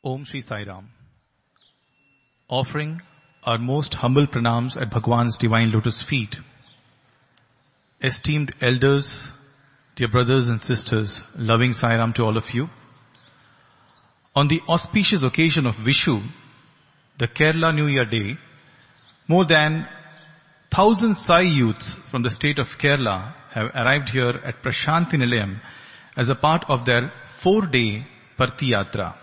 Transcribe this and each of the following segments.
Om Sri Sai Ram. Offering our most humble pranams at Bhagwan's divine lotus feet. Esteemed elders, dear brothers and sisters, loving Sai Ram to all of you. On the auspicious occasion of Vishu, the Kerala New Year Day, more than thousand Sai youths from the state of Kerala have arrived here at Prashanti Nilayam as a part of their four-day Parti Yatra.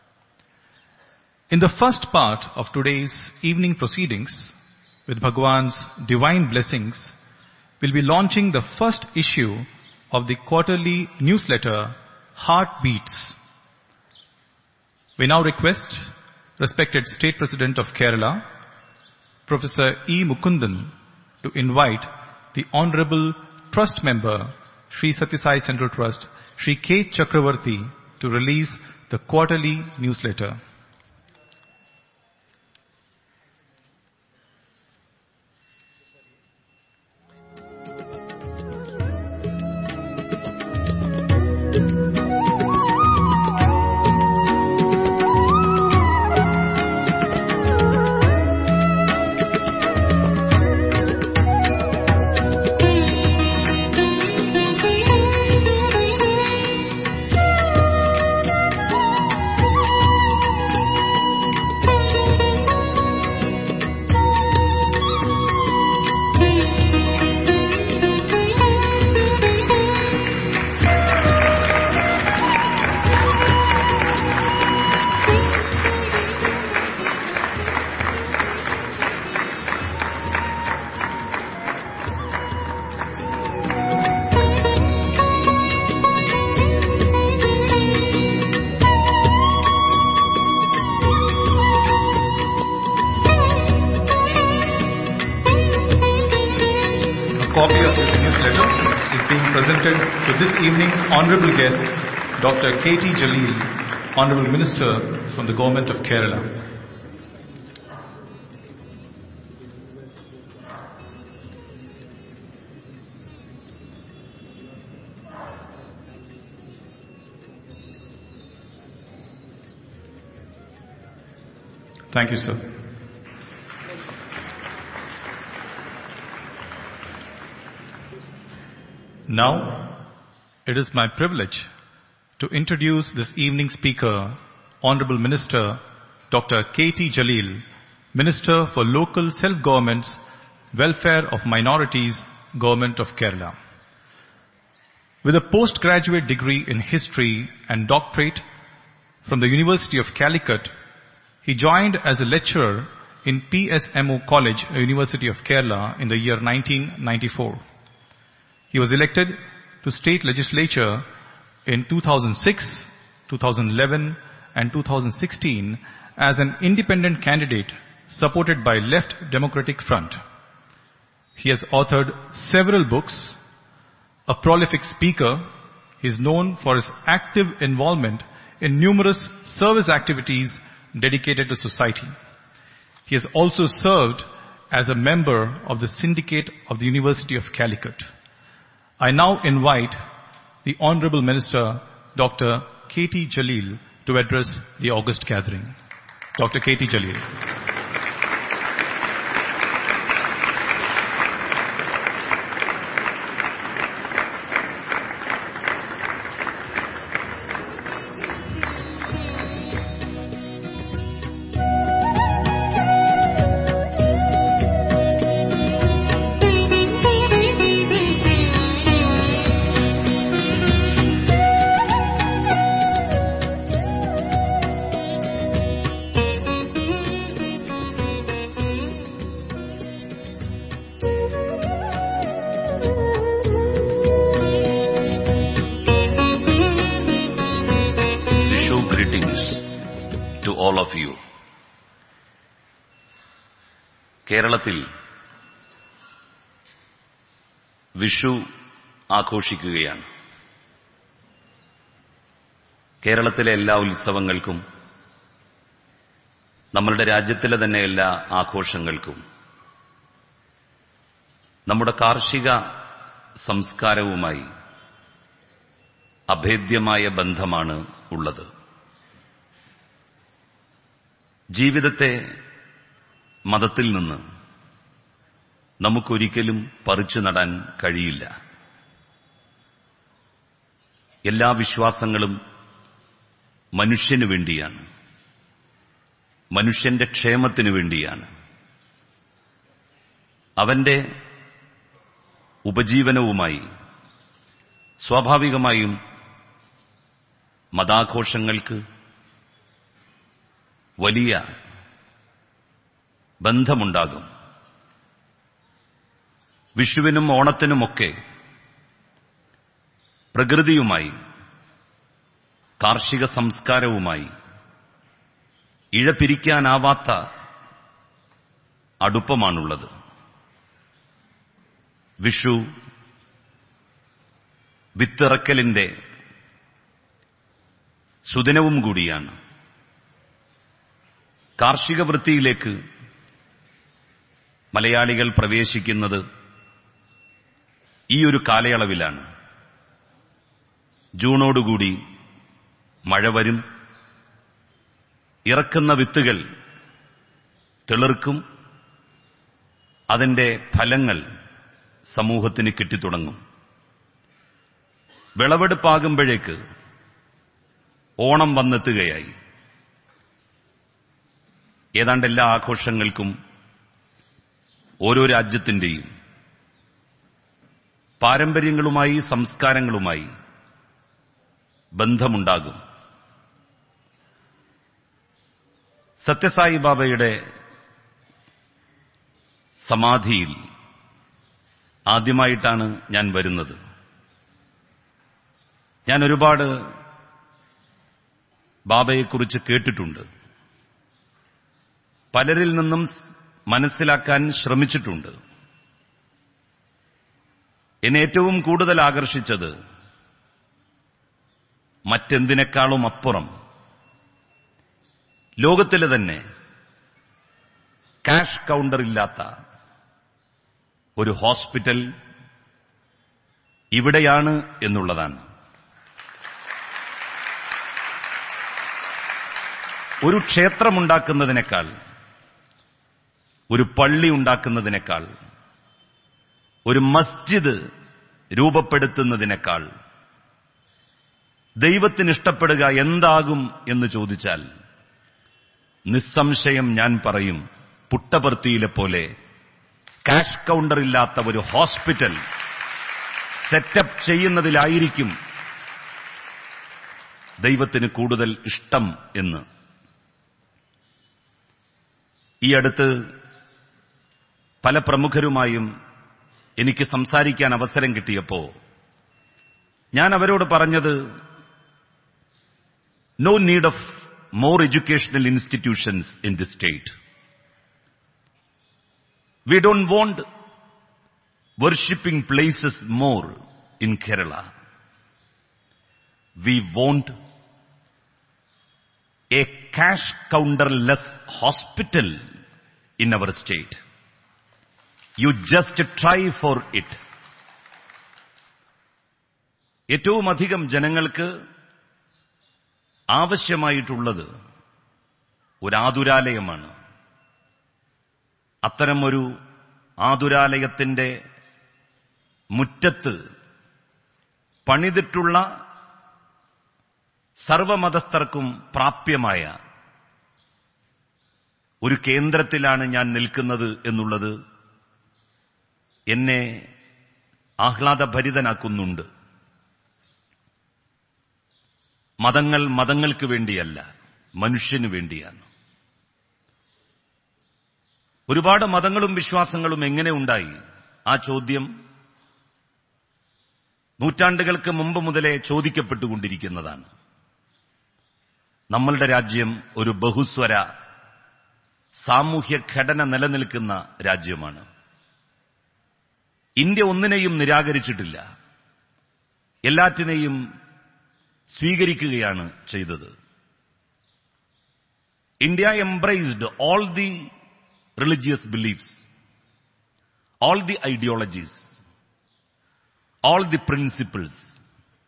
In the first part of today's evening proceedings, with Bhagwan's divine blessings, we'll be launching the first issue of the quarterly newsletter Heartbeats. We now request respected State President of Kerala, Professor E. Mukundan, to invite the Honorable Trust Member, Sri Satisai Central Trust, Sri K. Chakravarti, to release the quarterly newsletter. A copy of this newsletter is being presented to this evening's honorable guest, Dr. K.T. Jaleel, Honorable Minister from the Government of Kerala. Thank you, sir. Now, it is my privilege to introduce this evening's speaker, Honorable Minister Dr. K.T. Jaleel, Minister for Local Self-Governments, Welfare of Minorities, Government of Kerala. With a postgraduate degree in history and doctorate from the University of Calicut, he joined as a lecturer in PSMO College, University of Kerala in the year 1994. He was elected to state legislature in 2006, 2011 and 2016 as an independent candidate supported by Left Democratic Front. He has authored several books, a prolific speaker, he is known for his active involvement in numerous service activities dedicated to society. He has also served as a member of the syndicate of the University of Calicut. I now invite the Honorable Minister, Dr. K.T. Jaleel, to address the August gathering. Dr. K.T. Jaleel. Vishu greetings to all of you. കേരളത്തിൽ വിഷു ആഘോഷിക്കുകയാണ് കേരളത്തിലെ എല്ലാ ഉത്സവങ്ങൾക്കും നമ്മളുടെ രാജ്യത്തിലെ തന്നെ എല്ലാ ആഘോഷങ്ങൾക്കും നമ്മുടെ കാർഷിക സംസ്കാരവുമായി അഭേദ്യമായ ബന്ധമാണ് ഉള്ളത് ജീവിതത്തെ മതത്തിൽ നിന്ന് നമുക്കൊരിക്കലും പറിച്ചു നടാൻ കഴിയില്ല എല്ലാ വിശ്വാസങ്ങളും മനുഷ്യനു വേണ്ടിയാണ് മനുഷ്യന്റെ ക്ഷേമത്തിനു വേണ്ടിയാണ് അവന്റെ ഉപജീവനവുമായി സ്വാഭാവികമായും മതാഘോഷങ്ങൾക്ക് വലിയ ബന്ധമുണ്ടാകും വിഷുവിനും ഓണത്തിനുമൊക്കെ പ്രകൃതിയുമായി കാർഷിക സംസ്കാരവുമായി ഇഴപിരിക്കാനാവാത്ത അടുപ്പമാണുള്ളത് വിഷു വിത്തിറക്കലിന്റെ സുദിനവും കൂടിയാണ് കാർഷിക വൃത്തിയിലേക്ക് മലയാളികൾ പ്രവേശിക്കുന്നത് ഈ ഒരു കാലയളവിലാണ് ജൂണോടുകൂടി മഴ വരും ഇറക്കുന്ന വിത്തുകൾ തിളിർക്കും അതിന്റെ ഫലങ്ങൾ സമൂഹത്തിന് കിട്ടിത്തുടങ്ങും വിളവെടുപ്പാകുമ്പോഴേക്ക് ഓണം വന്നെത്തുകയായി ഏതാണ്ട് എല്ലാ ആഘോഷങ്ങൾക്കും ഓരോ രാജ്യത്തിന്റെയും പാരമ്പര്യങ്ങളുമായി സംസ്കാരങ്ങളുമായി ബന്ധമുണ്ടാകും സത്യസായി ബാബയുടെ സമാധിയിൽ ആദ്യമായിട്ടാണ് ഞാൻ വരുന്നത് ഞാൻ ഒരുപാട് ബാബയെക്കുറിച്ച് കേട്ടിട്ടുണ്ട് പലരിൽ നിന്നും മനസ്സിലാക്കാൻ ശ്രമിച്ചിട്ടുണ്ട് എന്നെ ഏറ്റവും കൂടുതൽ ആകർഷിച്ചത് മറ്റെന്തിനേക്കാളും അപ്പുറം ലോകത്തിലെ തന്നെ കാഷ് കൗണ്ടർ ഇല്ലാത്ത ഒരു ഹോസ്പിറ്റൽ ഇവിടെയാണ് എന്നുള്ളതാണ് ഒരു ക്ഷേത്രമുണ്ടാക്കുന്നതിനേക്കാൾ ഒരു പള്ളി ഉണ്ടാക്കുന്നതിനേക്കാൾ ഒരു മസ്ജിദ് രൂപപ്പെടുത്തുന്നതിനേക്കാൾ ദൈവത്തിന് ഇഷ്ടപ്പെടുക എന്താകും എന്ന് ചോദിച്ചാൽ നിസ്സംശയം ഞാൻ പറയും പുട്ടപർത്തിയിലെ പോലെ കാഷ് കൗണ്ടർ ഇല്ലാത്ത ഒരു ഹോസ്പിറ്റൽ സെറ്റപ്പ് ചെയ്യുന്നതിലായിരിക്കും ദൈവത്തിന് കൂടുതൽ ഇഷ്ടം എന്ന് ഈ അടുത്ത് പല പ്രമുഖരുമായും എനിക്ക് സംസാരിക്കാൻ അവസരം കിട്ടിയപ്പോ ഞാൻ അവരോട് പറഞ്ഞത് no need of more educational institutions in the state we don't want worshipping places more in Kerala. We want a cash counter-less hospital in our state. You just try for it. ഏറ്റവും അധികം ജനങ്ങൾക്ക് ആവശ്യമായിട്ടുള്ളത് ഒരു ആതുരാലയമാണ് അത്തരം ഒരു ആതുരാലയത്തിന്റെ മുറ്റത്ത് പണിതിട്ടുള്ള സർവമതസ്ഥർക്കും പ്രാപ്യമായ ഒരു കേന്ദ്രത്തിലാണ് ഞാൻ നിൽക്കുന്നത് എന്നുള്ളത് എന്നെ ആഹ്ലാദഭരിതനാക്കുന്നുണ്ട് മതങ്ങൾ മതങ്ങൾക്ക് വേണ്ടിയല്ല മനുഷ്യന് വേണ്ടിയാണ് ഒരുപാട് മതങ്ങളും വിശ്വാസങ്ങളും എങ്ങനെ ഉണ്ടായി ആ ചോദ്യം നൂറ്റാണ്ടുകൾക്ക് മുമ്പ് മുതലേ ചോദിക്കപ്പെട്ടുകൊണ്ടിരിക്കുന്നതാണ് നമ്മളുടെ രാജ്യം ഒരു ബഹുസ്വര സാമൂഹ്യ ഘടന നിലനിൽക്കുന്ന രാജ്യമാണ് ഇന്ത്യ ഒന്നിനെയും നിരാകരിച്ചിട്ടില്ല എല്ലാറ്റിനെയും സ്വീകരിക്കുകയാണ് ചെയ്തത് India embraced all the religious beliefs all the ideologies, all the principles.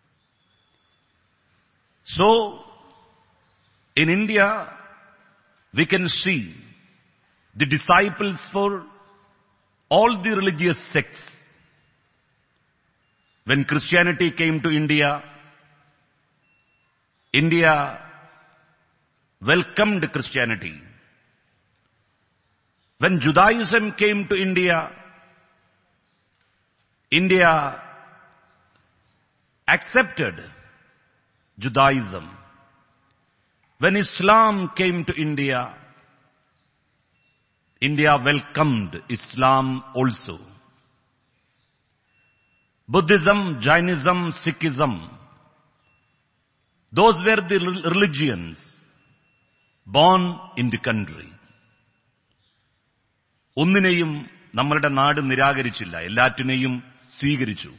So, in India, we can see the disciples for all the religious sects. When Christianity came to India, India welcomed Christianity. When Judaism came to India, India accepted Judaism. When Islam came to India, India welcomed Islam also. Buddhism, Jainism, Sikhism, those were the religions born in the country. ഒന്നിനെയും നമ്മളുടെ നാട് നിരാകരിച്ചില്ല എല്ലാറ്റിനെയും സ്വീകരിച്ചു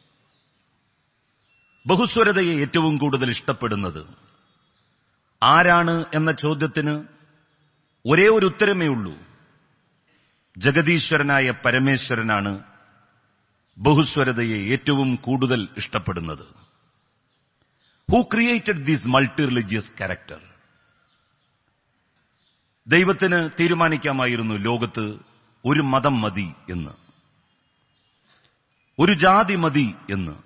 ബഹുസ്വരതയെ ഏറ്റവും കൂടുതൽ ഇഷ്ടപ്പെടുന്നത് ആരാണ് എന്ന ചോദ്യത്തിന് ഒരേ ഒരു ഉത്തരമേ ഉള്ളൂ ജഗതീശ്വരനായ പരമേശ്വരനാണ് ബഹുസ്വരതയെ ഏറ്റവും കൂടുതൽ ഇഷ്ടപ്പെടുന്നത് who created these multi religious character ദൈവത്തിന് തീരുമാനിക്കാമായിരുന്നു ലോകത്ത് ഒരു മതം മതി എന്ന് ഒരു ജാതി മതി എന്ന്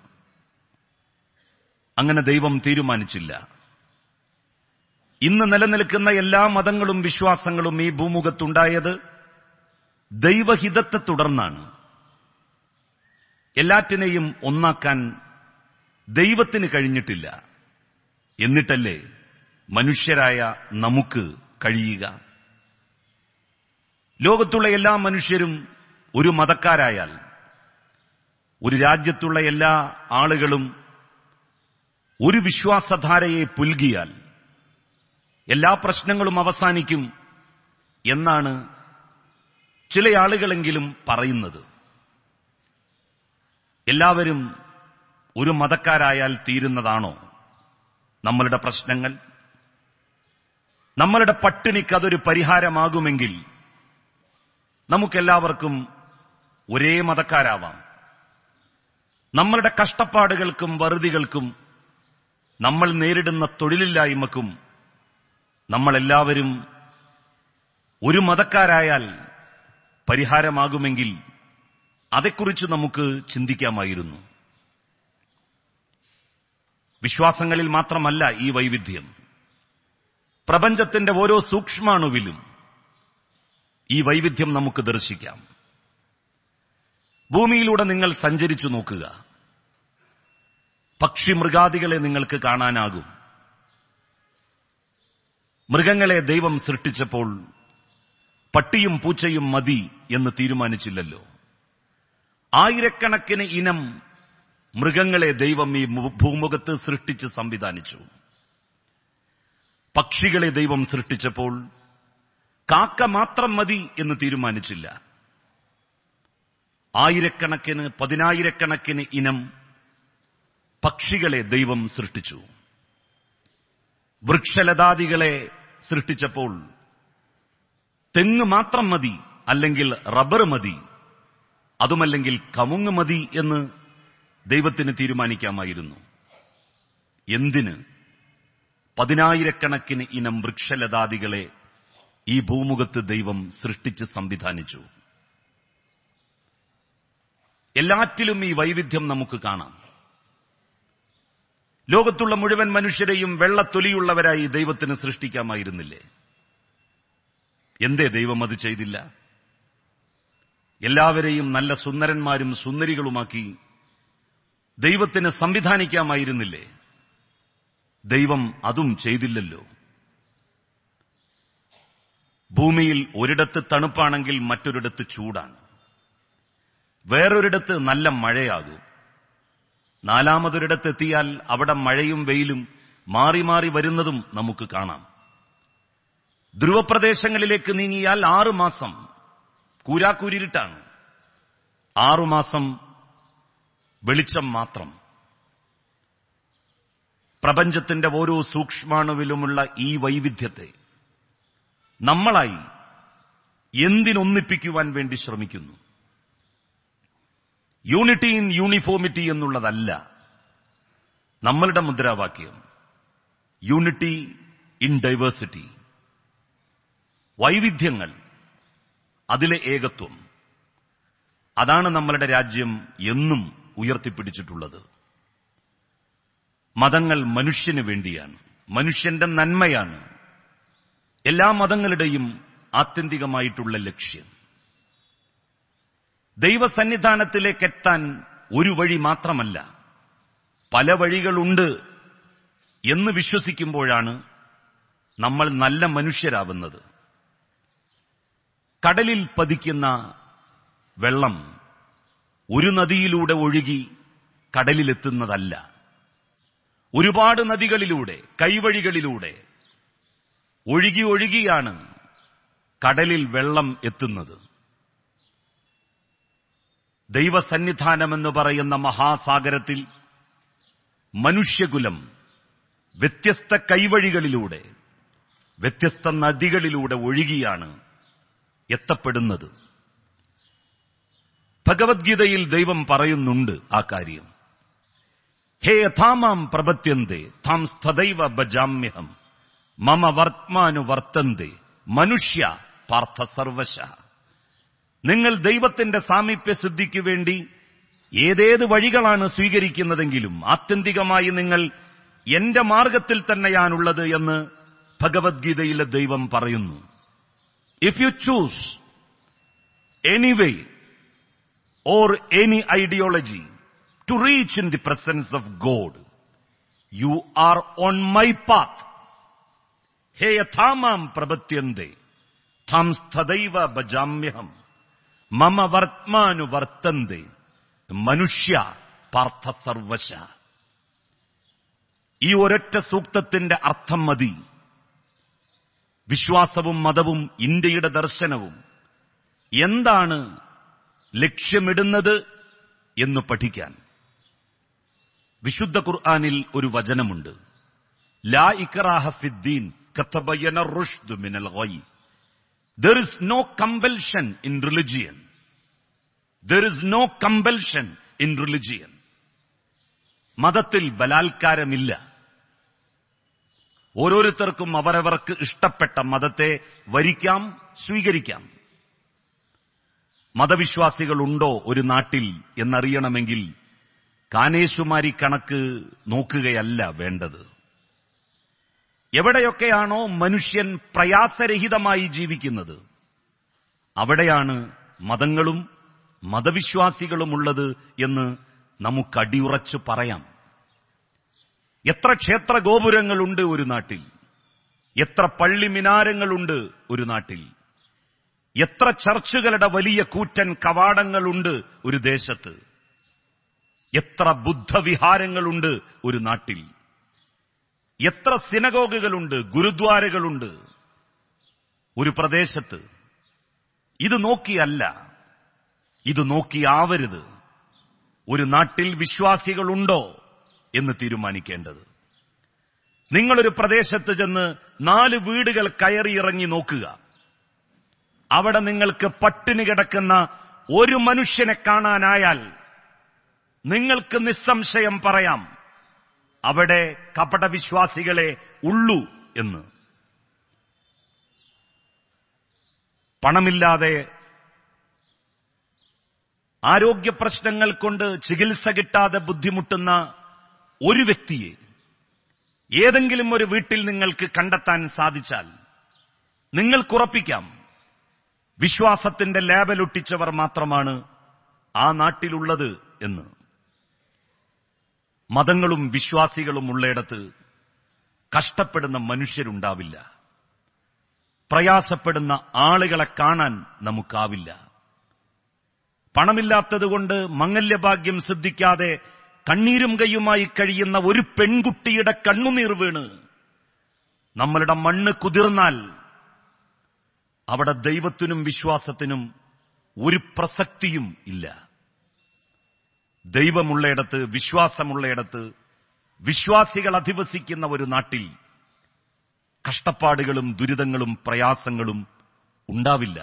അങ്ങനെ ദൈവം തീരുമാനിച്ചില്ല ഇന്ന് നിലനിൽക്കുന്ന എല്ലാ മതങ്ങളും വിശ്വാസങ്ങളും ഈ ഭൂമുഖത്തുണ്ടായത് ദൈവഹിതത്തെ തുടർന്നാണ് എല്ലാറ്റിനെയും ഒന്നാക്കാൻ ദൈവത്തിന് കഴിഞ്ഞിട്ടില്ല എന്നിട്ടല്ലേ മനുഷ്യരായ നമുക്ക് കഴിയുക ലോകത്തുള്ള എല്ലാ മനുഷ്യരും ഒരു മതക്കാരായാൽ ഒരു രാജ്യത്തുള്ള എല്ലാ ആളുകളും ഒരു വിശ്വാസധാരയെ പുൽകിയാൽ എല്ലാ പ്രശ്നങ്ങളും അവസാനിക്കും എന്നാണ് ചില ആളുകളെങ്കിലും പറയുന്നത് എല്ലാവരും ഒരു മതക്കാരായാൽ തീരുന്നതാണോ നമ്മളുടെ പ്രശ്നങ്ങൾ നമ്മളുടെ പട്ടിണിക്ക് അതൊരു പരിഹാരമാകുമെങ്കിൽ നമുക്കെല്ലാവർക്കും ഒരേ മതക്കാരാവാം നമ്മളുടെ കഷ്ടപ്പാടുകൾക്കും വറുതികൾക്കും നമ്മൾ നേരിടുന്ന തൊഴിലില്ലായ്മക്കും നമ്മളെല്ലാവരും ഒരു മതക്കാരായാൽ പരിഹാരമാകുമെങ്കിൽ അതേക്കുറിച്ച് നമുക്ക് ചിന്തിക്കാമായിരുന്നു വിശ്വാസങ്ങളിൽ മാത്രമല്ല ഈ വൈവിധ്യം പ്രപഞ്ചത്തിന്റെ ഓരോ സൂക്ഷ്മാണുവിലും ഈ വൈവിധ്യം നമുക്ക് ദർശിക്കാം ഭൂമിയിലൂടെ നിങ്ങൾ സഞ്ചരിച്ചു നോക്കുക പക്ഷി മൃഗാദികളെ നിങ്ങൾക്ക് കാണാനാകും മൃഗങ്ങളെ ദൈവം സൃഷ്ടിച്ചപ്പോൾ പട്ടിയും പൂച്ചയും മതി എന്ന് തീരുമാനിച്ചില്ലല്ലോ ആയിരക്കണക്കിന് ഇനം മൃഗങ്ങളെ ദൈവം ഈ ഭൂമുഖത്ത് സൃഷ്ടിച്ച് സംവിധാനിച്ചു പക്ഷികളെ ദൈവം സൃഷ്ടിച്ചപ്പോൾ കാക്ക മാത്രം മതി എന്ന് തീരുമാനിച്ചില്ല ആയിരക്കണക്കിന് പതിനായിരക്കണക്കിന് ഇനം പക്ഷികളെ ദൈവം സൃഷ്ടിച്ചു വൃക്ഷലതാദികളെ സൃഷ്ടിച്ചപ്പോൾ തെങ്ങ് മാത്രം മതി അല്ലെങ്കിൽ റബ്ബർ മതി അതുമല്ലെങ്കിൽ കമുങ്ങ് മതി എന്ന് ദൈവത്തിന് തീരുമാനിക്കാമായിരുന്നു എന്തിന് പതിനായിരക്കണക്കിന് ഇനം വൃക്ഷലതാദികളെ ഈ ഭൂമുഖത്ത് ദൈവം സൃഷ്ടിച്ച് സംവിധാനിച്ചു എല്ലാറ്റിലും ഈ വൈവിധ്യം നമുക്ക് കാണാം ലോകത്തുള്ള മുഴുവൻ മനുഷ്യരെയും വെള്ളത്തൊലിയുള്ളവരായി ദൈവത്തിന് സൃഷ്ടിക്കാമായിരുന്നില്ലേ എന്തേ ദൈവം അത് ചെയ്തില്ല എല്ലാവരെയും നല്ല സുന്ദരന്മാരും സുന്ദരികളുമാക്കി ദൈവത്തിന് സംവിധാനിക്കാമായിരുന്നില്ലേ ദൈവം അതും ചെയ്തില്ലല്ലോ ഭൂമിയിൽ ഒരിടത്ത് തണുപ്പാണെങ്കിൽ മറ്റൊരിടത്ത് ചൂടാണ് വേറൊരിടത്ത് നല്ല മഴയാകും നാലാമതൊരിടത്ത് എത്തിയാൽ അവിടെ മഴയും വെയിലും മാറി മാറി വരുന്നതും നമുക്ക് കാണാം ധ്രുവപ്രദേശങ്ങളിലേക്ക് നീങ്ങിയാൽ ആറുമാസം കൂരാക്കൂരിട്ടാണ് ആറുമാസം വെളിച്ചം മാത്രം പ്രപഞ്ചത്തിന്റെ ഓരോ സൂക്ഷ്മാണുവിലുമുള്ള ഈ വൈവിധ്യത്തെ നമ്മളായി എന്തിനൊന്നിപ്പിക്കുവാൻ വേണ്ടി ശ്രമിക്കുന്നു യൂണിറ്റി ഇൻ യൂണിഫോമിറ്റി എന്നുള്ളതല്ല നമ്മളുടെ മുദ്രാവാക്യം യൂണിറ്റി ഇൻ ഡൈവേഴ്സിറ്റി വൈവിധ്യങ്ങൾ അതിലെ ഏകത്വം അതാണ് നമ്മളുടെ രാജ്യം എന്നും ഉയർത്തിപ്പിടിച്ചിട്ടുള്ളത് മതങ്ങൾ മനുഷ്യന് വേണ്ടിയാണ് മനുഷ്യന്റെ നന്മയാണ് എല്ലാ മതങ്ങളുടെയും ആത്യന്തികമായിട്ടുള്ള ലക്ഷ്യം ദൈവസന്നിധാനത്തിലേക്ക് എത്താൻ ഒരു വഴി മാത്രമല്ല പല വഴികളുണ്ട് എന്ന് വിശ്വസിക്കുമ്പോഴാണ് നമ്മൾ നല്ല മനുഷ്യരാവുന്നത് കടലിൽ പതിക്കുന്ന വെള്ളം ഒരു നദിയിലൂടെ ഒഴുകി കടലിലെത്തുന്നതല്ല ഒരുപാട് നദികളിലൂടെ കൈവഴികളിലൂടെ ഒഴുകി ഒഴുകിയാണ് കടലിൽ വെള്ളം എത്തുന്നത് ദൈവസന്നിധാനമെന്ന് പറയുന്ന മഹാസാഗരത്തിൽ മനുഷ്യകുലം വ്യത്യസ്ത കൈവഴികളിലൂടെ വ്യത്യസ്ത നദികളിലൂടെ ഒഴുകിയാണ് എത്തപ്പെടുന്നത് ഭഗവത്ഗീതയിൽ ദൈവം പറയുന്നുണ്ട് ആ കാര്യം ഹേ യഥാമാം പ്രപത്യന്തെ താം സ്ഥതൈവ ഭജാമ്യഹം മമ വർത്തമാനു വർത്തന്തെ മനുഷ്യ പാർത്ഥ സർവശ നിങ്ങൾ ദൈവത്തിന്റെ സാമീപ്യ സിദ്ധിക്ക് വേണ്ടി ഏതേത് വഴികളാണ് സ്വീകരിക്കുന്നതെങ്കിലും ആത്യന്തികമായി നിങ്ങൾ എന്റെ മാർഗത്തിൽ തന്നെയാണുള്ളത് എന്ന് ഭഗവത്ഗീതയിലെ ദൈവം പറയുന്നു if you choose any way or any ideology to reach in the presence of God you are on my path ഹേ യഥാമാം പ്രപത്യന്തെ താം സ്ഥതൈവ ഭജാമ്യഹം മമ വർത്തമാനു വർത്തന്തെ മനുഷ്യ പാർത്ഥ സർവശ ഈ ഒരൊറ്റ സൂക്തത്തിന്റെ അർത്ഥം മതി വിശ്വാസവും മതവും ഇന്ത്യയുടെ ദർശനവും എന്താണ് ലക്ഷ്യമിടുന്നത് എന്ന് പഠിക്കാൻ വിശുദ്ധ ഖുർആാനിൽ ഒരു വചനമുണ്ട് ലാ ഇക്രാഹ ഫിദ്ദീൻ കത്തബയ്യന റുഷ്ദ് മിനൽ ഗയ് there is no compulsion in religion there is no compulsion in religion മതത്തിൽ ബലാത്കാരമില്ല ഓരോരുത്തർക്കും അവരവർക്ക് ഇഷ്ടപ്പെട്ട മതത്തെ വരിക്കാം സ്വീകരിക്കാം മതവിശ്വാസികളുണ്ടോ ഒരു നാട്ടിൽ എന്നറിയണമെങ്കിൽ കാനേശുമാരി കണക്ക് നോക്കുകയല്ല വേണ്ടത് എവിടെയൊക്കെയാണോ മനുഷ്യൻ പ്രയാസരഹിതമായി ജീവിക്കുന്നത് അവിടെയാണ് മതങ്ങളും മതവിശ്വാസികളുമുള്ളത് എന്ന് നമുക്ക് അടിയുറച്ച് പറയാം എത്ര ക്ഷേത്ര ഗോപുരങ്ങളുണ്ട് ഒരു നാട്ടിൽ എത്ര പള്ളി മിനാരങ്ങളുണ്ട് ഒരു നാട്ടിൽ എത്ര ചർച്ചുകളുടെ വലിയ കൂറ്റൻ കവാടങ്ങളുണ്ട് ഒരു ദേശത്ത് എത്ര ബുദ്ധവിഹാരങ്ങളുണ്ട് ഒരു നാട്ടിൽ എത്ര സിനഗോഗുകളുണ്ട് ഗുരുദ്വാരകളുണ്ട് ഒരു പ്രദേശത്ത് ഇത് നോക്കിയല്ല ഇത് നോക്കിയാവരുത് ഒരു നാട്ടിൽ വിശ്വാസികളുണ്ടോ എന്ന് തീരുമാനിക്കേണ്ടത് നിങ്ങളൊരു പ്രദേശത്ത് ചെന്ന് നാല് വീടുകൾ കയറിയിറങ്ങി നോക്കുക അവിടെ നിങ്ങൾക്ക് പട്ടിണി കിടക്കുന്ന ഒരു മനുഷ്യനെ കാണാനായാൽ നിങ്ങൾക്ക് നിസ്സംശയം പറയാം അവിടെ കപടവിശ്വാസികളെ ഉള്ളൂ എന്ന് പണമില്ലാതെ ആരോഗ്യ പ്രശ്നങ്ങൾ കൊണ്ട് ചികിത്സ കിട്ടാതെ ബുദ്ധിമുട്ടുന്ന ഒരു വ്യക്തിയെ ഏതെങ്കിലും ഒരു വീട്ടിൽ നിങ്ങൾക്ക് കണ്ടെത്താൻ സാധിച്ചാൽ നിങ്ങൾക്കുറപ്പിക്കാം വിശ്വാസത്തിന്റെ ലേബലൊട്ടിച്ചവർ മാത്രമാണ് ആ നാട്ടിലുള്ളത് എന്ന് മതങ്ങളും വിശ്വാസികളും ഉള്ളയിടത്ത് കഷ്ടപ്പെടുന്ന മനുഷ്യരുണ്ടാവില്ല പ്രയാസപ്പെടുന്ന ആളുകളെ കാണാൻ നമുക്കാവില്ല പണമില്ലാത്തതുകൊണ്ട് മംഗല്യഭാഗ്യം സിദ്ധിക്കാതെ കണ്ണീരും കൈയുമായി കഴിയുന്ന ഒരു പെൺകുട്ടിയുടെ കണ്ണുനീർ വീണ് നമ്മളുടെ മണ്ണ് കുതിർന്നാൽ അവിടെ ദൈവത്തിനും വിശ്വാസത്തിനും ഒരു പ്രസക്തിയും ഇല്ല ദൈവമുള്ളയിടത്ത് വിശ്വാസമുള്ളയിടത്ത് വിശ്വാസികൾ അധിവസിക്കുന്ന ഒരു നാട്ടിൽ കഷ്ടപ്പാടുകളും ദുരിതങ്ങളും പ്രയാസങ്ങളും ഉണ്ടാവില്ല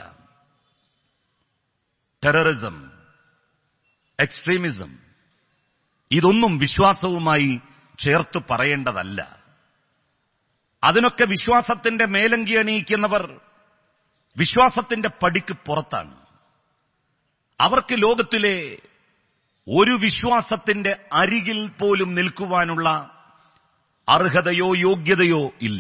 ടെററിസം എക്സ്ട്രീമിസം ഇതൊന്നും വിശ്വാസവുമായി ചേർത്ത് പറയേണ്ടതല്ല അതിനൊക്കെ വിശ്വാസത്തിന്റെ മേലങ്കി അണിയിക്കുന്നവർ വിശ്വാസത്തിന്റെ പടിക്ക് പുറത്താണ് അവർക്ക് ലോകത്തിലെ ഒരു വിശ്വാസത്തിന്റെ അരികിൽ പോലും നിൽക്കുവാനുള്ള അർഹതയോ യോഗ്യതയോ ഇല്ല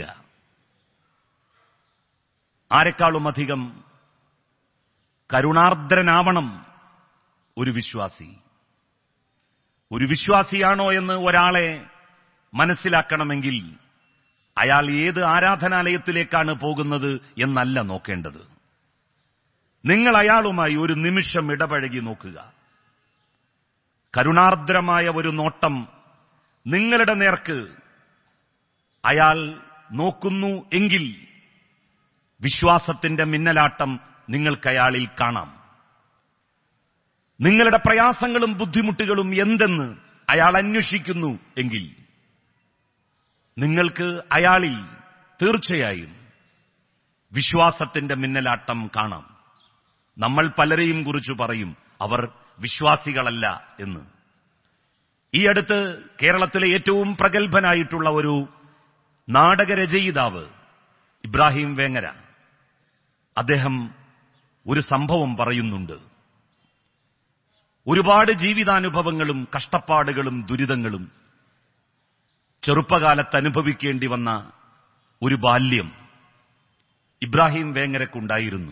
ആരെക്കാളും അധികം കരുണാർദ്രനാവണം ഒരു വിശ്വാസി ഒരു വിശ്വാസിയാണോ എന്ന് ഒരാളെ മനസ്സിലാക്കണമെങ്കിൽ അയാൾ ഏത് ആരാധനാലയത്തിലേക്കാണ് പോകുന്നത് എന്നല്ല നോക്കേണ്ടത് നിങ്ങൾ അയാളുമായി ഒരു നിമിഷം ഇടപഴകി നോക്കുക കരുണാർദ്രമായ ഒരു നോട്ടം നിങ്ങളുടെ നേർക്ക് അയാൾ നോക്കുന്നു എങ്കിൽ വിശ്വാസത്തിന്റെ മിന്നലാട്ടം നിങ്ങൾക്ക് അയാളിൽ കാണാം നിങ്ങളുടെ പ്രയാസങ്ങളും ബുദ്ധിമുട്ടുകളും എന്തെന്ന് അയാൾ അന്വേഷിക്കുന്നു എങ്കിൽ നിങ്ങൾക്ക് അയാളിൽ തീർച്ചയായും വിശ്വാസത്തിന്റെ മിന്നലാട്ടം കാണാം നമ്മൾ പലരെയും കുറിച്ച് പറയും അവർ വിശ്വാസികളല്ല എന്ന് ഈ അടുത്ത് കേരളത്തിലെ ഏറ്റവും പ്രഗത്ഭനായിട്ടുള്ള ഒരു നാടകരചയിതാവ് ഇബ്രാഹിം വേങ്ങര അദ്ദേഹം ഒരു സംഭവം പറയുന്നുണ്ട് ഒരുപാട് ജീവിതാനുഭവങ്ങളും കഷ്ടപ്പാടുകളും ദുരിതങ്ങളും ചെറുപ്പകാലത്ത് അനുഭവിക്കേണ്ടി വന്ന ഒരു ബാല്യം ഇബ്രാഹിം വേങ്ങരക്കുണ്ടായിരുന്നു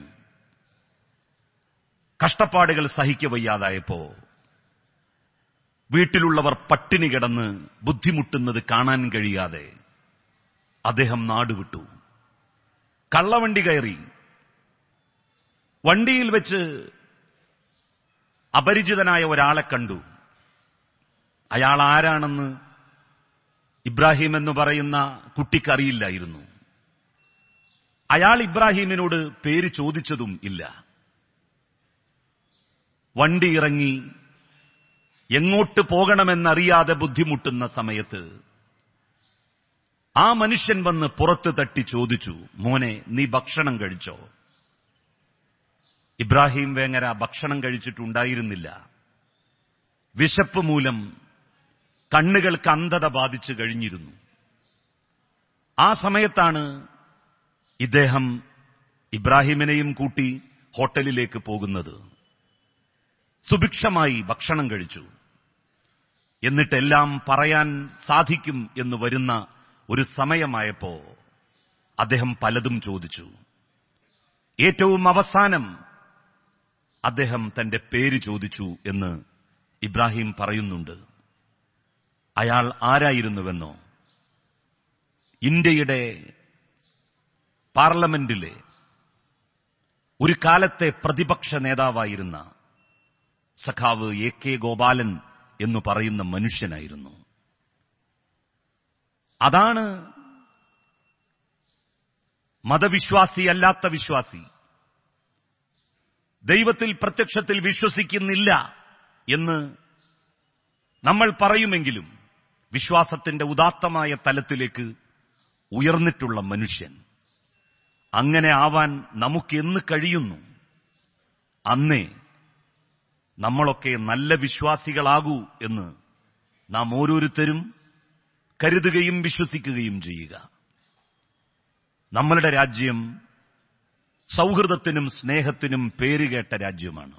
കഷ്ടപ്പാടുകൾ സഹിക്കവയ്യാതായപ്പോ വീട്ടിലുള്ളവർ പട്ടിണി കിടന്ന് ബുദ്ധിമുട്ടുന്നത് കാണാൻ കഴിയാതെ അദ്ദേഹം നാടുവിട്ടു കള്ളവണ്ടി കയറി വണ്ടിയിൽ വെച്ച് അപരിചിതനായ ഒരാളെ കണ്ടു അയാൾ ആരാണെന്ന് ഇബ്രാഹിം എന്ന് പറയുന്ന കുട്ടിക്കറിയില്ലായിരുന്നു അയാൾ ഇബ്രാഹിമിനോട് പേര് ചോദിച്ചതും ഇല്ല വണ്ടി ഇറങ്ങി എങ്ങോട്ട് പോകണമെന്നറിയാതെ ബുദ്ധിമുട്ടുന്ന സമയത്ത് ആ മനുഷ്യൻ വന്ന് പുറത്ത് തട്ടി ചോദിച്ചു മോനെ നീ ഭക്ഷണം കഴിച്ചോ ഇബ്രാഹിം വേങ്ങര ഭക്ഷണം കഴിച്ചിട്ടുണ്ടായിരുന്നില്ല വിശപ്പ് മൂലം കണ്ണുകൾക്ക് അന്ധത ബാധിച്ചു കഴിഞ്ഞിരുന്നു ആ സമയത്താണ് ഇദ്ദേഹം ഇബ്രാഹിമിനെയും കൂട്ടി ഹോട്ടലിലേക്ക് പോകുന്നത് സുഭിക്ഷമായി ഭക്ഷണം കഴിച്ചു എന്നിട്ടെല്ലാം പറയാൻ സാധിക്കും എന്ന് വരുന്ന ഒരു സമയമായപ്പോ അദ്ദേഹം പലതും ചോദിച്ചു ഏറ്റവും അവസാനം അദ്ദേഹം തന്റെ പേര് ചോദിച്ചു എന്ന് ഇബ്രാഹിം പറയുന്നുണ്ട് അയാൾ ആരായിരുന്നുവെന്നോ ഇന്ത്യയുടെ പാർലമെന്റിലെ ഒരു കാലത്തെ പ്രതിപക്ഷ നേതാവായിരുന്ന സഖാവ് എ കെ ഗോപാലൻ എന്ന് പറയുന്ന മനുഷ്യനായിരുന്നു അതാണ് മതവിശ്വാസിയല്ലാത്ത വിശ്വാസി ദൈവത്തിൽ പ്രത്യക്ഷത്തിൽ വിശ്വസിക്കുന്നില്ല എന്ന് നമ്മൾ പറയുമെങ്കിലും വിശ്വാസത്തിന്റെ ഉദാത്തമായ തലത്തിലേക്ക് ഉയർന്നിട്ടുള്ള മനുഷ്യൻ അങ്ങനെ ആവാൻ നമുക്ക് എന്ന് കഴിയുന്നു അന്നേ നമ്മളൊക്കെ നല്ല വിശ്വാസികളാകൂ എന്ന് നാം ഓരോരുത്തരും കരുതുകയും വിശ്വസിക്കുകയും ചെയ്യുക നമ്മളുടെ രാജ്യം സൗഹൃദത്തിനും സ്നേഹത്തിനും പേരുകേട്ട രാജ്യമാണ്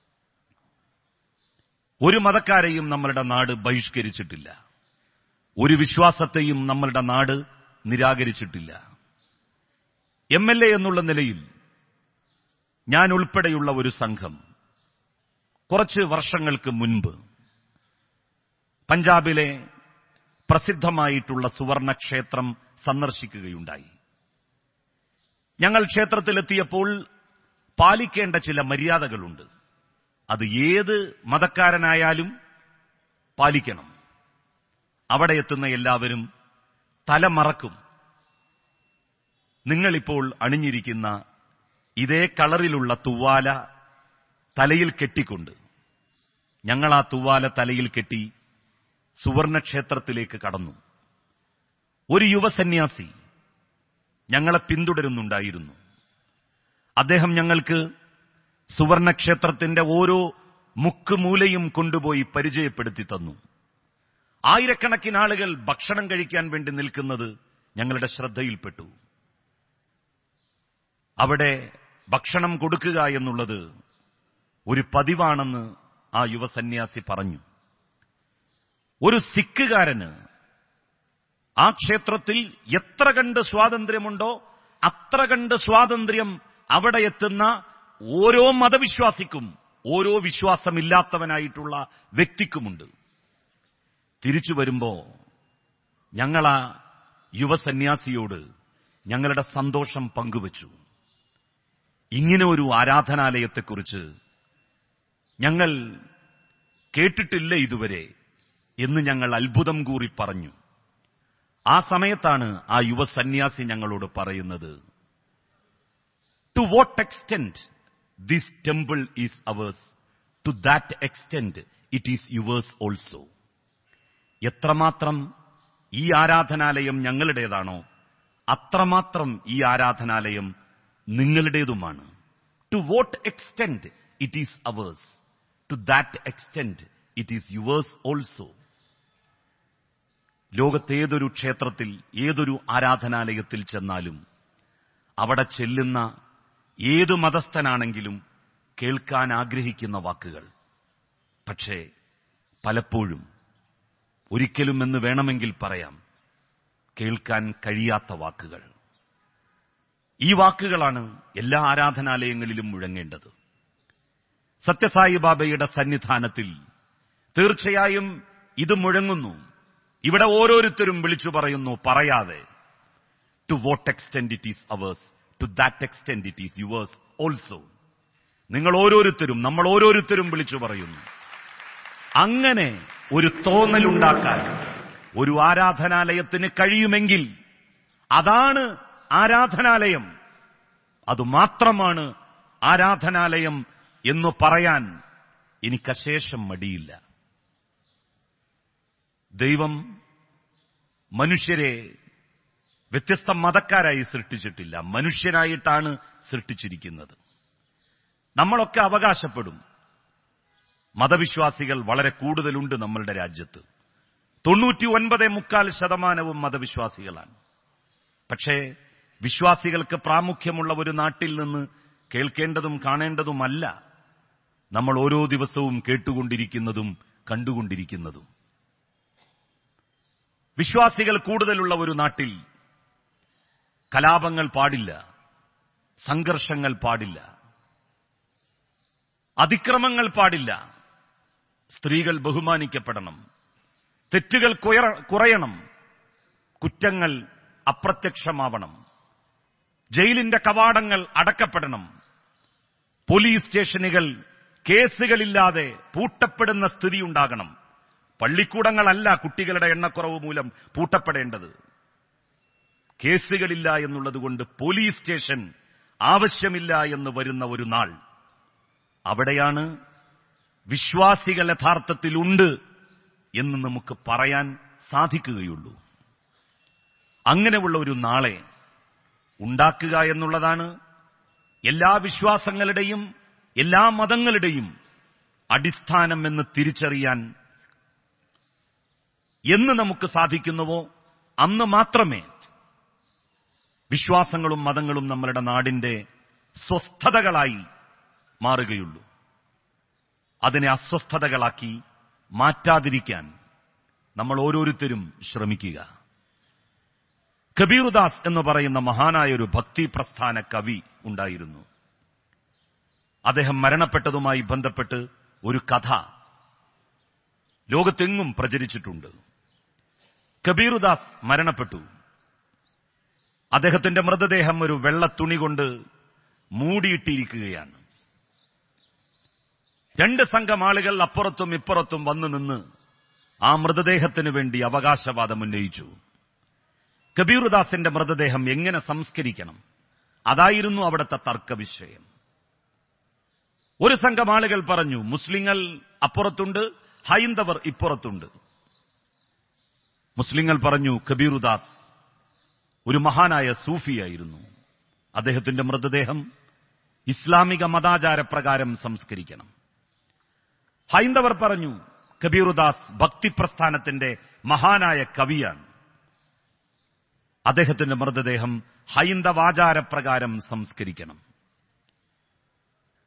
ഒരു മതക്കാരെയും നമ്മളുടെ നാട് ബഹിഷ്കരിച്ചിട്ടില്ല ഒരു വിശ്വാസത്തെയും നമ്മളുടെ നാട് നിരാകരിച്ചിട്ടില്ല എം എൽ എ എന്നുള്ള നിലയിൽ ഞാൻ ഉൾപ്പെടെയുള്ള ഒരു സംഘം കുറച്ച് വർഷങ്ങൾക്ക് മുൻപ് പഞ്ചാബിലെ പ്രസിദ്ധമായിട്ടുള്ള സുവർണ ക്ഷേത്രം സന്ദർശിക്കുകയുണ്ടായി ഞങ്ങൾ ക്ഷേത്രത്തിലെത്തിയപ്പോൾ പാലിക്കേണ്ട ചില മര്യാദകളുണ്ട് അത് ഏത് മതക്കാരനായാലും പാലിക്കണം അവിടെ എത്തുന്ന എല്ലാവരും തലമറക്കും നിങ്ങളിപ്പോൾ അണിഞ്ഞിരിക്കുന്ന ഇതേ കളറിലുള്ള തുവാല തലയിൽ കെട്ടിക്കൊണ്ട് ഞങ്ങൾ ആ തുവാല തലയിൽ കെട്ടി സുവർണക്ഷേത്രത്തിലേക്ക് കടന്നു ഒരു യുവസന്യാസി ഞങ്ങളെ പിന്തുടരുന്നുണ്ടായിരുന്നു അദ്ദേഹം ഞങ്ങൾക്ക് സുവർണക്ഷേത്രത്തിന്റെ ഓരോ മുക്കുമൂലയും കൊണ്ടുപോയി പരിചയപ്പെടുത്തി തന്നു ആയിരക്കണക്കിന് ആളുകൾ ഭക്ഷണം കഴിക്കാൻ വേണ്ടി നിൽക്കുന്നത് ഞങ്ങളുടെ ശ്രദ്ധയിൽപ്പെട്ടു അവിടെ ഭക്ഷണം കൊടുക്കുക എന്നുള്ളത് ഒരു പതിവാണെന്ന് ആ യുവസന്യാസി പറഞ്ഞു ഒരു സിഖുകാരന് ആ ക്ഷേത്രത്തിൽ എത്ര കണ്ട് സ്വാതന്ത്ര്യമുണ്ടോ അത്ര കണ്ട് സ്വാതന്ത്ര്യം അവിടെ എത്തുന്ന ഓരോ മതവിശ്വാസിക്കും ഓരോ വിശ്വാസമില്ലാത്തവനായിട്ടുള്ള വ്യക്തിക്കുമുണ്ട് തിരിച്ചു വരുമ്പോ ഞങ്ങളാ യുവസന്യാസിയോട് ഞങ്ങളുടെ സന്തോഷം പങ്കുവച്ചു ഇങ്ങനെ ഒരു ആരാധനാലയത്തെക്കുറിച്ച് ഞങ്ങൾ കേട്ടിട്ടില്ല ഇതുവരെ എന്ന് ഞങ്ങൾ അത്ഭുതം കൂറി പറഞ്ഞു ആ സമയത്താണ് ആ യുവസന്യാസി ഞങ്ങളോട് പറയുന്നത് to what extent this temple is ours to that extent it is yours also എത്രമാത്രം ഈ ആരാധനാലയം ഞങ്ങളുടേതാണോ അത്രമാത്രം ഈ ആരാധനാലയം നിങ്ങളുടേതുമാണ് to what extent it is ours to that extent it is yours also ലോകത്തേതൊരു ക്ഷേത്രത്തിൽ ഏതൊരു ആരാധനാലയത്തിൽ ചെന്നാലും അവിടെ ചെല്ലുന്ന ഏതു മതസ്ഥനാണെങ്കിലും കേൾക്കാൻ ആഗ്രഹിക്കുന്ന വാക്കുകൾ പക്ഷേ പലപ്പോഴും ഒരിക്കലും എന്ന് വേണമെങ്കിൽ പറയാം കേൾക്കാൻ കഴിയാത്ത വാക്കുകൾ ഈ വാക്കുകളാണ് എല്ലാ ആരാധനാലയങ്ങളിലും മുഴങ്ങേണ്ടത് സത്യസായി ബാബയുടെ സന്നിധാനത്തിൽ തീർച്ചയായും ഇത് മുഴങ്ങുന്നു ഇവിടെ ഓരോരുത്തരും വിളിച്ചു പറയുന്നു പറയാതെ to what extent it is ours to that extent it is yours also നിങ്ങൾ ഓരോരുത്തരും നമ്മൾ ഓരോരുത്തരും വിളിച്ചു പറയുന്നു അങ്ങനെ ഒരു തോന്നലുണ്ടാക്കാൻ ഒരു ആരാധനാലയത്തിന് കഴിയുമെങ്കിൽ അതാണ് ആരാധനാലയം അതുമാത്രമാണ് ആരാധനാലയം എന്ന് പറയാൻ എനിക്കശേഷം മടിയില്ല ദൈവം മനുഷ്യരെ വ്യത്യസ്ത മതക്കാരായി സൃഷ്ടിച്ചിട്ടില്ല മനുഷ്യനായിട്ടാണ് സൃഷ്ടിച്ചിരിക്കുന്നത് നമ്മളൊക്കെ അവകാശപ്പെടും മതവിശ്വാസികൾ വളരെ കൂടുതലുണ്ട് നമ്മളുടെ രാജ്യത്ത് തൊണ്ണൂറ്റി ഒൻപത് മുക്കാൽ ശതമാനവും മതവിശ്വാസികളാണ് പക്ഷേ വിശ്വാസികൾക്ക് പ്രാമുഖ്യമുള്ള ഒരു നാട്ടിൽ നിന്ന് കേൾക്കേണ്ടതും കാണേണ്ടതുമല്ല നമ്മൾ ഓരോ ദിവസവും കേട്ടുകൊണ്ടിരിക്കുന്നതും കണ്ടുകൊണ്ടിരിക്കുന്നതും വിശ്വാസികൾ കൂടുതലുള്ള ഒരു നാട്ടിൽ കലാപങ്ങൾ പാടില്ല സംഘർഷങ്ങൾ പാടില്ല അതിക്രമങ്ങൾ പാടില്ല സ്ത്രീകൾ ബഹുമാനിക്കപ്പെടണം തെറ്റുകൾ കുയറ- കുറയണം കുറ്റങ്ങൾ അപ്രത്യക്ഷമാവണം ജയിലിന്റെ കവാടങ്ങൾ അടക്കപ്പെടണം പോലീസ് സ്റ്റേഷനുകൾ കേസുകളില്ലാതെ പൂട്ടപ്പെടുന്ന സ്ഥിതി ഉണ്ടാകണം പള്ളിക്കൂടങ്ങളല്ല കുട്ടികളുടെ എണ്ണക്കുറവ് മൂലം പൂട്ടപ്പെടേണ്ടത് കേസുകളില്ല എന്നുള്ളതുകൊണ്ട് പോലീസ് സ്റ്റേഷൻ ആവശ്യമില്ല എന്ന് വരുന്ന ഒരു നാൾ അവിടെയാണ് വിശ്വാസികൾ യഥാർത്ഥത്തിലുണ്ട് എന്ന് നമുക്ക് പറയാൻ സാധിക്കുകയുള്ളൂ അങ്ങനെയുള്ള ഒരു നാളെ ഉണ്ടാക്കുക എന്നുള്ളതാണ് എല്ലാ വിശ്വാസങ്ങളുടെയും എല്ലാ മതങ്ങളുടെയും അടിസ്ഥാനം എന്ന് തിരിച്ചറിയാൻ എന്ന് നമുക്ക് സാധിക്കുന്നുവോ അന്ന് മാത്രമേ വിശ്വാസങ്ങളും മതങ്ങളും നമ്മളുടെ നാടിന്റെ സ്വസ്ഥതകളായി മാറുകയുള്ളൂ അതിനെ അസ്വസ്ഥതകളാക്കി മാറ്റാതിരിക്കാൻ നമ്മൾ ഓരോരുത്തരും ശ്രമിക്കുക കബീറുദാസ് എന്ന് പറയുന്ന മഹാനായ ഒരു ഭക്തി പ്രസ്ഥാന കവി ഉണ്ടായിരുന്നു അദ്ദേഹം മരണപ്പെട്ടതുമായി ബന്ധപ്പെട്ട് ഒരു കഥ ലോകത്തെങ്ങും പ്രചരിച്ചിട്ടുണ്ട് കബീറുദാസ് മരണപ്പെട്ടു അദ്ദേഹത്തിന്റെ മൃതദേഹം ഒരു വെള്ള തുണി കൊണ്ട് മൂടിയിട്ടിരിക്കുകയാണ് രണ്ട് സംഘം ആളുകൾ അപ്പുറത്തും ഇപ്പുറത്തും വന്നു നിന്ന് ആ മൃതദേഹത്തിന് വേണ്ടി അവകാശവാദം ഉന്നയിച്ചു കബീറുദാസിന്റെ മൃതദേഹം എങ്ങനെ സംസ്കരിക്കണം അതായിരുന്നു അവിടുത്തെ തർക്ക വിഷയം ഒരു സംഘം ആളുകൾ പറഞ്ഞു മുസ്ലിങ്ങൾ അപ്പുറത്തുണ്ട് ഹൈന്ദവർ ഇപ്പുറത്തുണ്ട് മുസ്ലിങ്ങൾ പറഞ്ഞു കബീറുദാസ് ഒരു മഹാനായ സൂഫിയായിരുന്നു അദ്ദേഹത്തിന്റെ മൃതദേഹം ഇസ്ലാമിക മതാചാരപ്രകാരം സംസ്കരിക്കണം ഹൈന്ദവർ പറഞ്ഞു കബീറുദാസ് ഭക്തിപ്രസ്ഥാനത്തിന്റെ മഹാനായ കവിയാണ് അദ്ദേഹത്തിന്റെ മൃതദേഹം ഹൈന്ദവാചാരപ്രകാരം സംസ്കരിക്കണം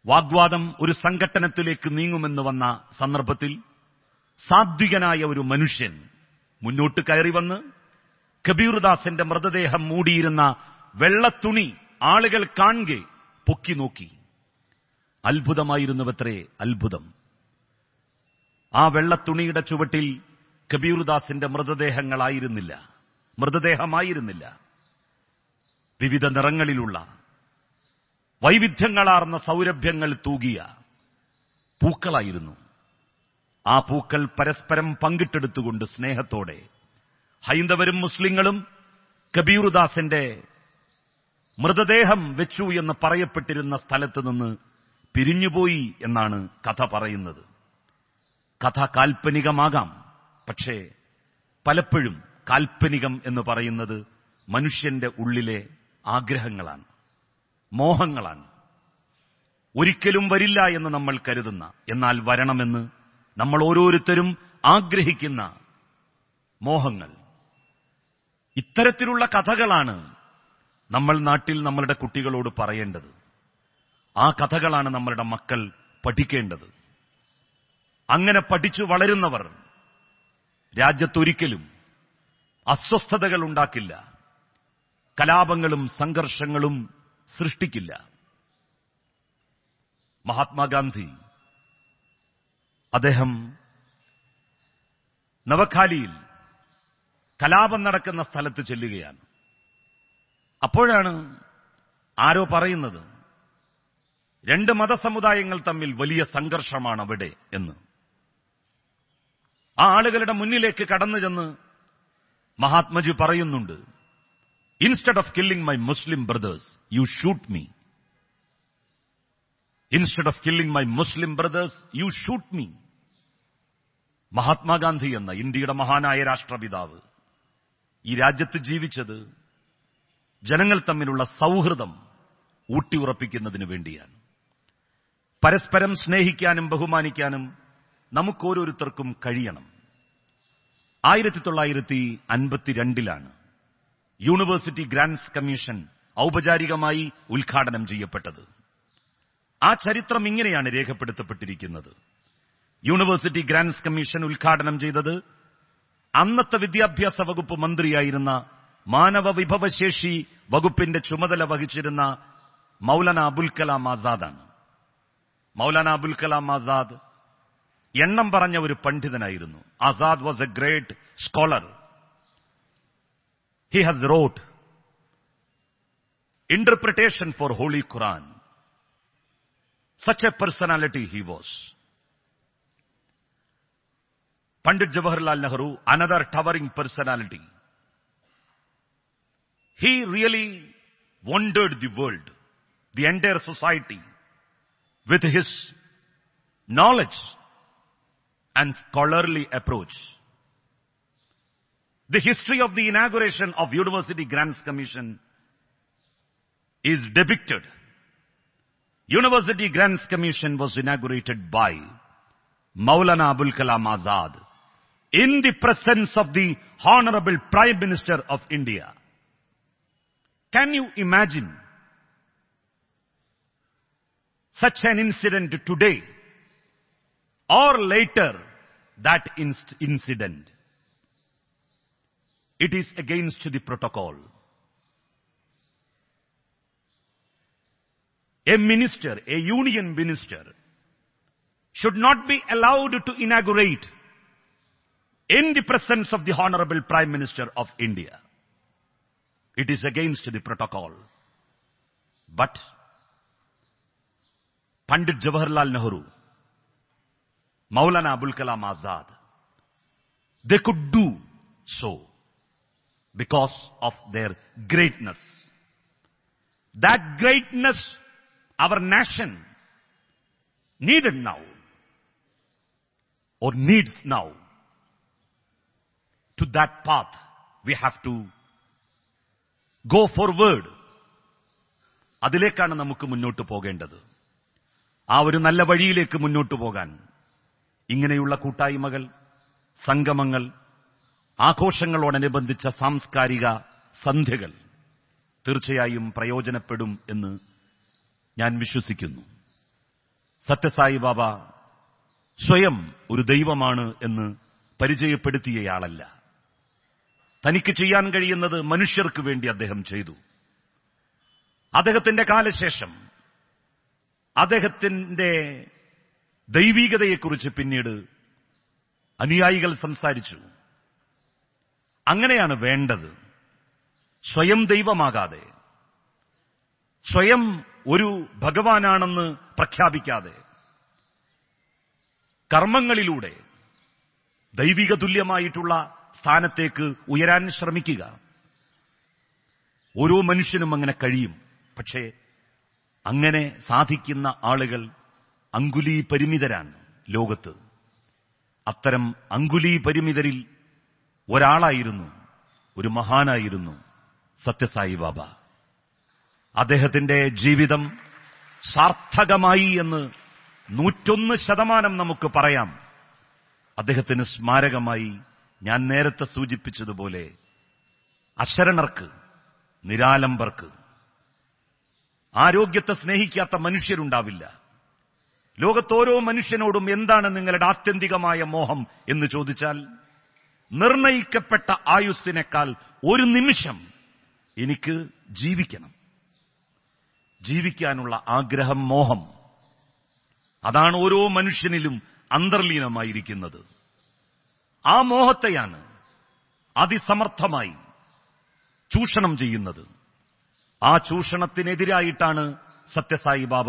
വാഗ്വാദം ഒരു സംഘട്ടനത്തിലേക്ക് നീങ്ങുമെന്ന് വന്ന സന്ദർഭത്തിൽ സാത്വികനായ ഒരു മനുഷ്യൻ മുന്നോട്ട് കയറി വന്ന് കബീർദാസിന്റെ മൃതദേഹം മൂടിയിരുന്ന വെള്ളത്തുണി ആളുകൾ കാണുകെ പൊക്കി നോക്കി അത്ഭുതമായിരുന്നുവത്രേ അത്ഭുതം ആ വെള്ളത്തുണിയുടെ ചുവട്ടിൽ കബീർദാസിന്റെ മൃതദേഹങ്ങളായിരുന്നില്ല മൃതദേഹമായിരുന്നില്ല വിവിധ നിറങ്ങളിലുള്ള വൈവിധ്യങ്ങളാർന്ന സൗരഭ്യങ്ങൾ തൂകിയ പൂക്കളായിരുന്നു ആ പൂക്കൾ പരസ്പരം പങ്കിട്ടെടുത്തുകൊണ്ട് സ്നേഹത്തോടെ ഹൈന്ദവരും മുസ്ലിങ്ങളും കബീറുദാസിന്റെ മൃതദേഹം വെച്ചു എന്ന് പറയപ്പെട്ടിരുന്ന സ്ഥലത്ത് നിന്ന് പിരിഞ്ഞുപോയി എന്നാണ് കഥ പറയുന്നത് കഥ കാൽപ്പനികമാകാം പക്ഷേ പലപ്പോഴും കാൽപ്പനികം എന്ന് പറയുന്നത് മനുഷ്യന്റെ ഉള്ളിലെ ആഗ്രഹങ്ങളാണ് മോഹങ്ങളാണ് ഒരിക്കലും വരില്ല എന്ന് നമ്മൾ കരുതുന്ന എന്നാൽ വരണമെന്ന് നമ്മൾ ഓരോരുത്തരും ആഗ്രഹിക്കുന്ന മോഹങ്ങൾ ഇത്തരത്തിലുള്ള കഥകളാണ് നമ്മൾ നാട്ടിൽ നമ്മളുടെ കുട്ടികളോട് പറയേണ്ടത് ആ കഥകളാണ് നമ്മളുടെ മക്കൾ പഠിക്കേണ്ടത് അങ്ങനെ പഠിച്ചു വളരുന്നവർ രാജ്യത്തൊരിക്കലും അസ്വസ്ഥതകൾ ഉണ്ടാക്കില്ല കലാപങ്ങളും സംഘർഷങ്ങളും സൃഷ്ടിക്കില്ല മഹാത്മാഗാന്ധി അദ്ദേഹം നവഖാലിയിൽ കലാപം നടക്കുന്ന സ്ഥലത്ത് ചെല്ലുകയാണ് അപ്പോഴാണ് ആരോ പറയുന്നത് രണ്ട് മതസമുദായങ്ങൾ തമ്മിൽ വലിയ സംഘർഷമാണ് അവിടെ എന്ന് ആ ആളുകളുടെ മുന്നിലേക്ക് കടന്നു ചെന്ന് മഹാത്മജി പറയുന്നുണ്ട് instead of killing my Muslim brothers you shoot me instead of killing my Muslim brothers you shoot me Mahatma Gandhi എന്ന ഇന്ത്യയുടെ മഹാനായ രാഷ്ട്രപിതാവ് ഈ രാജ്യത്ത് ജീവിച്ചത് ജനങ്ങൾ തമ്മിലുള്ള സൗഹൃദം ഊട്ടിയുറപ്പിക്കുന്നതിന് വേണ്ടിയാണ് പരസ്പരം സ്നേഹിക്കാനും ബഹുമാനിക്കാനും നമുക്ക് ഓരോരുത്തർക്കും കഴിയണം ആയിരത്തി തൊള്ളായിരത്തി അൻപത്തിരണ്ടിലാണ് യൂണിവേഴ്സിറ്റി ഗ്രാൻഡ്സ് കമ്മീഷൻ ഔപചാരികമായി ഉദ്ഘാടനം ചെയ്യപ്പെട്ടത് ആ ചരിത്രം ഇങ്ങനെയാണ് രേഖപ്പെടുത്തപ്പെട്ടിരിക്കുന്നത് യൂണിവേഴ്സിറ്റി ഗ്രാൻഡ്സ് കമ്മീഷൻ ഉദ്ഘാടനം ചെയ്തത് അന്നത്തെ വിദ്യാഭ്യാസ വകുപ്പ് മന്ത്രിയായിരുന്ന മാനവ വിഭവശേഷി വകുപ്പിന്റെ ചുമതല വഹിച്ചിരുന്ന മൗലാന അബുൽ കലാം ആസാദാണ് മൗലാന അബുൽ കലാം ആസാദ് എണ്ണം പറഞ്ഞ ഒരു പണ്ഡിതനായിരുന്നു Azad was a great scholar he has wrote interpretation for holy Quran such a personality he was Pandit Jawaharlal Nehru, another towering personality. He really wondered the world, the entire society, with his knowledge and scholarly approach. The history of the inauguration of University Grants Commission is depicted. University Grants Commission was inaugurated by Maulana Abul Kalam Azad in the presence of the Honorable Prime Minister of India. Can you imagine such an incident today or later that inst- incident? It is against the protocol. A minister, a union minister, should not be allowed to inaugurate in the presence of the Honorable Prime Minister of India. It is against the protocol. But Pandit Jawaharlal Nehru, Maulana Abul Kalam Azad, they could do so because of their greatness. That greatness our nation needed now or needs now. To that path we have to go forward. അതിലേക്കാണ് നമുക്ക് മുന്നോട്ട് പോകേണ്ടത് ആ ഒരു നല്ല വഴിയിലേക്ക് മുന്നോട്ട് പോകാൻ ഇങ്ങനെയുള്ള കൂട്ടായ്മകൾ സംഗമങ്ങൾ ആഘോഷങ്ങളോടനുബന്ധിച്ച സാംസ്കാരിക സന്ധ്യകൾ തീർച്ചയായും പ്രയോജനപ്പെടും എന്ന് ഞാൻ വിശ്വസിക്കുന്നു സത്യസായി ബാബ സ്വയം ഒരു ദൈവമാണ് എന്ന് പരിചയപ്പെടുത്തിയയാളല്ല തനിക്ക് ചെയ്യാൻ കഴിയുന്നത് മനുഷ്യർക്ക് വേണ്ടി അദ്ദേഹം ചെയ്തു അദ്ദേഹത്തിന്റെ കാലശേഷം അദ്ദേഹത്തിന്റെ ദൈവീകതയെക്കുറിച്ച് പിന്നീട് അനുയായികൾ സംസാരിച്ചു അങ്ങനെയാണ് വേണ്ടത് സ്വയം ദൈവമാകാതെ സ്വയം ഒരു ഭഗവാനാണെന്ന് പ്രഖ്യാപിക്കാതെ കർമ്മങ്ങളിലൂടെ ദൈവിക തുല്യമായിട്ടുള്ള സ്ഥാനത്തേക്ക് ഉയരാൻ ശ്രമിക്കുക ഓരോ മനുഷ്യനും അങ്ങനെ കഴിയും പക്ഷേ അങ്ങനെ സാധിക്കുന്ന ആളുകൾ അങ്കുലി പരിമിതരാണ് ലോകത്ത് അത്തരം അങ്കുലി പരിമിതരിൽ ഒരാളായിരുന്നു ഒരു മഹാനായിരുന്നു സത്യസായി ബാബ അദ്ദേഹത്തിന്റെ ജീവിതം സാർത്ഥകമായി എന്ന് നൂറ്റൊന്ന് ശതമാനം നമുക്ക് പറയാം അദ്ദേഹത്തിന് സ്മാരകമായി ഞാൻ നേരത്തെ സൂചിപ്പിച്ചതുപോലെ അശരണർക്ക് നിരാലംബർക്ക് ആരോഗ്യത്തെ സ്നേഹിക്കാത്ത മനുഷ്യരുണ്ടാവില്ല ലോകത്തോരോ മനുഷ്യനോടും എന്താണ് നിങ്ങളുടെ ആത്യന്തികമായ മോഹം എന്ന് ചോദിച്ചാൽ നിർണയിക്കപ്പെട്ട ആയുസ്സിനേക്കാൾ ഒരു നിമിഷം എനിക്ക് ജീവിക്കണം ജീവിക്കാനുള്ള ആഗ്രഹം മോഹം അതാണ് ഓരോ മനുഷ്യനിലും അന്തർലീനമായിരിക്കുന്നത് ആ മോഹത്തെയാണ് അതിസമർത്ഥമായി ചൂഷണം ചെയ്യുന്നത് ആ ചൂഷണത്തിനെതിരായിട്ടാണ് സത്യസായി ബാബ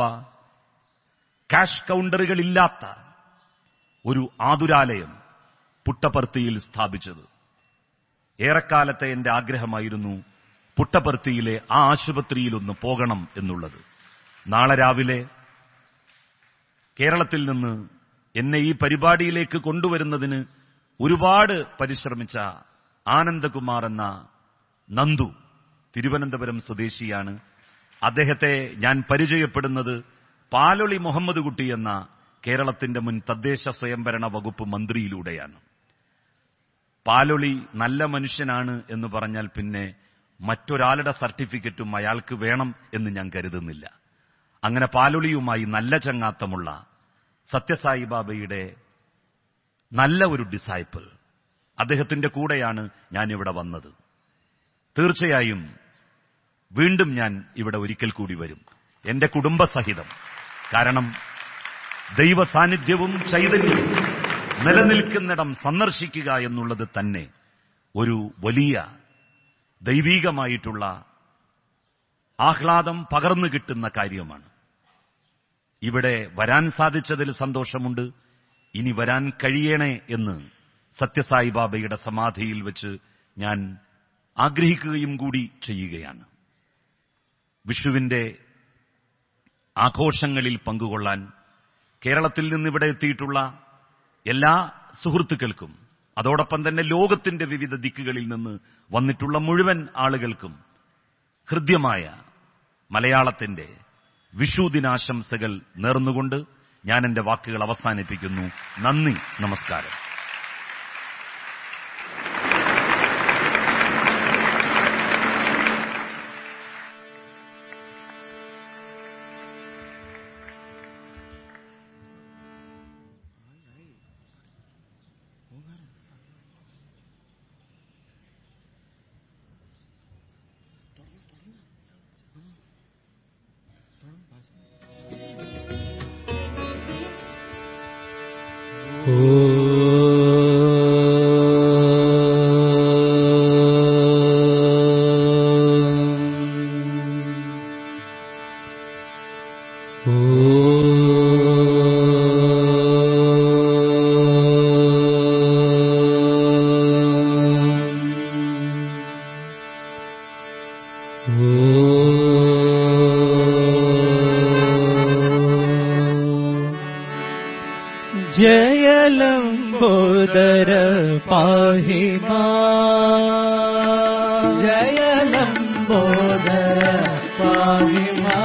കാഷ് കൗണ്ടറുകളില്ലാത്ത ഒരു ആതുരാലയം പുട്ടപർത്തിയിൽ സ്ഥാപിച്ചത് ഏറെക്കാലത്തെ എന്റെ ആഗ്രഹമായിരുന്നു പുട്ടപർത്തിയിലെ ആ ആശുപത്രിയിലൊന്ന് പോകണം എന്നുള്ളത് നാളെ രാവിലെ കേരളത്തിൽ നിന്ന് എന്നെ ഈ പരിപാടിയിലേക്ക് കൊണ്ടുവരുന്നതിന് ഒരുപാട് പരിശ്രമിച്ച ആനന്ദകുമാർ എന്ന നന്ദു തിരുവനന്തപുരം സ്വദേശിയാണ് അദ്ദേഹത്തെ ഞാൻ പരിചയപ്പെടുന്നത് പാലൊളി മുഹമ്മദ് കുട്ടി എന്ന കേരളത്തിന്റെ മുൻ തദ്ദേശ സ്വയംഭരണ വകുപ്പ് മന്ത്രിയിലൂടെയാണ് പാലൊളി നല്ല മനുഷ്യനാണ് എന്ന് പറഞ്ഞാൽ പിന്നെ മറ്റൊരാളുടെ സർട്ടിഫിക്കറ്റും അയാൾക്ക് വേണം എന്ന് ഞാൻ കരുതുന്നില്ല അങ്ങനെ പാലൊളിയുമായി നല്ല ചങ്ങാത്തമുള്ള സത്യസായി ബാബയുടെ നല്ല ഒരു ഡിസൈപ്പിൾ അദ്ദേഹത്തിന്റെ കൂടെയാണ് ഞാൻ ഇവിടെ വന്നത് തീർച്ചയായും വീണ്ടും ഞാൻ ഇവിടെ ഒരിക്കൽ കൂടി വരും എന്റെ കുടുംബസഹിതം കാരണം ദൈവ സാന്നിധ്യവും ചൈതന്യവും നിലനിൽക്കുന്നിടം സന്ദർശിക്കുക എന്നുള്ളത് തന്നെ ഒരു വലിയ ദൈവീകമായിട്ടുള്ള ആഹ്ലാദം പകർന്നു കിട്ടുന്ന കാര്യമാണ് ഇവിടെ വരാൻ സാധിച്ചതിൽ സന്തോഷമുണ്ട് ഇനി വരാൻ കഴിയണേ എന്ന് സത്യസായി ബാബയുടെ സമാധിയിൽ വെച്ച് ഞാൻ ആഗ്രഹിക്കുകയും കൂടി ചെയ്യുകയാണ് വിഷുവിന്റെ ആഘോഷങ്ങളിൽ പങ്കുകൊള്ളാൻ കേരളത്തിൽ നിന്ന് ഇവിടെ എത്തിയിട്ടുള്ള എല്ലാ സുഹൃത്തുക്കൾക്കും അതോടൊപ്പം തന്നെ ലോകത്തിന്റെ വിവിധ ദിക്കുകളിൽ നിന്ന് വന്നിട്ടുള്ള മുഴുവൻ ആളുകൾക്കും ഹൃദ്യമായ മലയാളത്തിന്റെ വിഷു ദിനാശംസകൾ നേർന്നുകൊണ്ട് ഞാൻ എന്റെ വാക്കുകൾ അവസാനിപ്പിക്കുന്നു നന്ദി നമസ്കാരം ജയലംബോദര പാഹി മാ ജയലംബോദര പാഹി മാ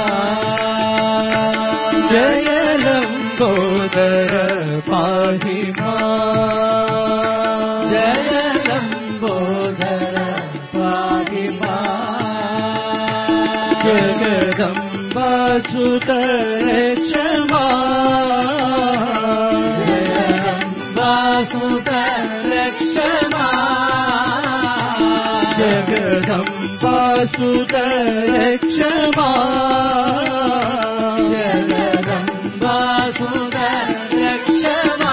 ജയലംബോദര പാഹി മാ ജയലംബോദര പാഹി മാ ജഗദംബ जगदम्बासुतरक्षमा वासुदरक्षमा जगदम्बासुतरक्षमा जगदम्बासुदरक्षमा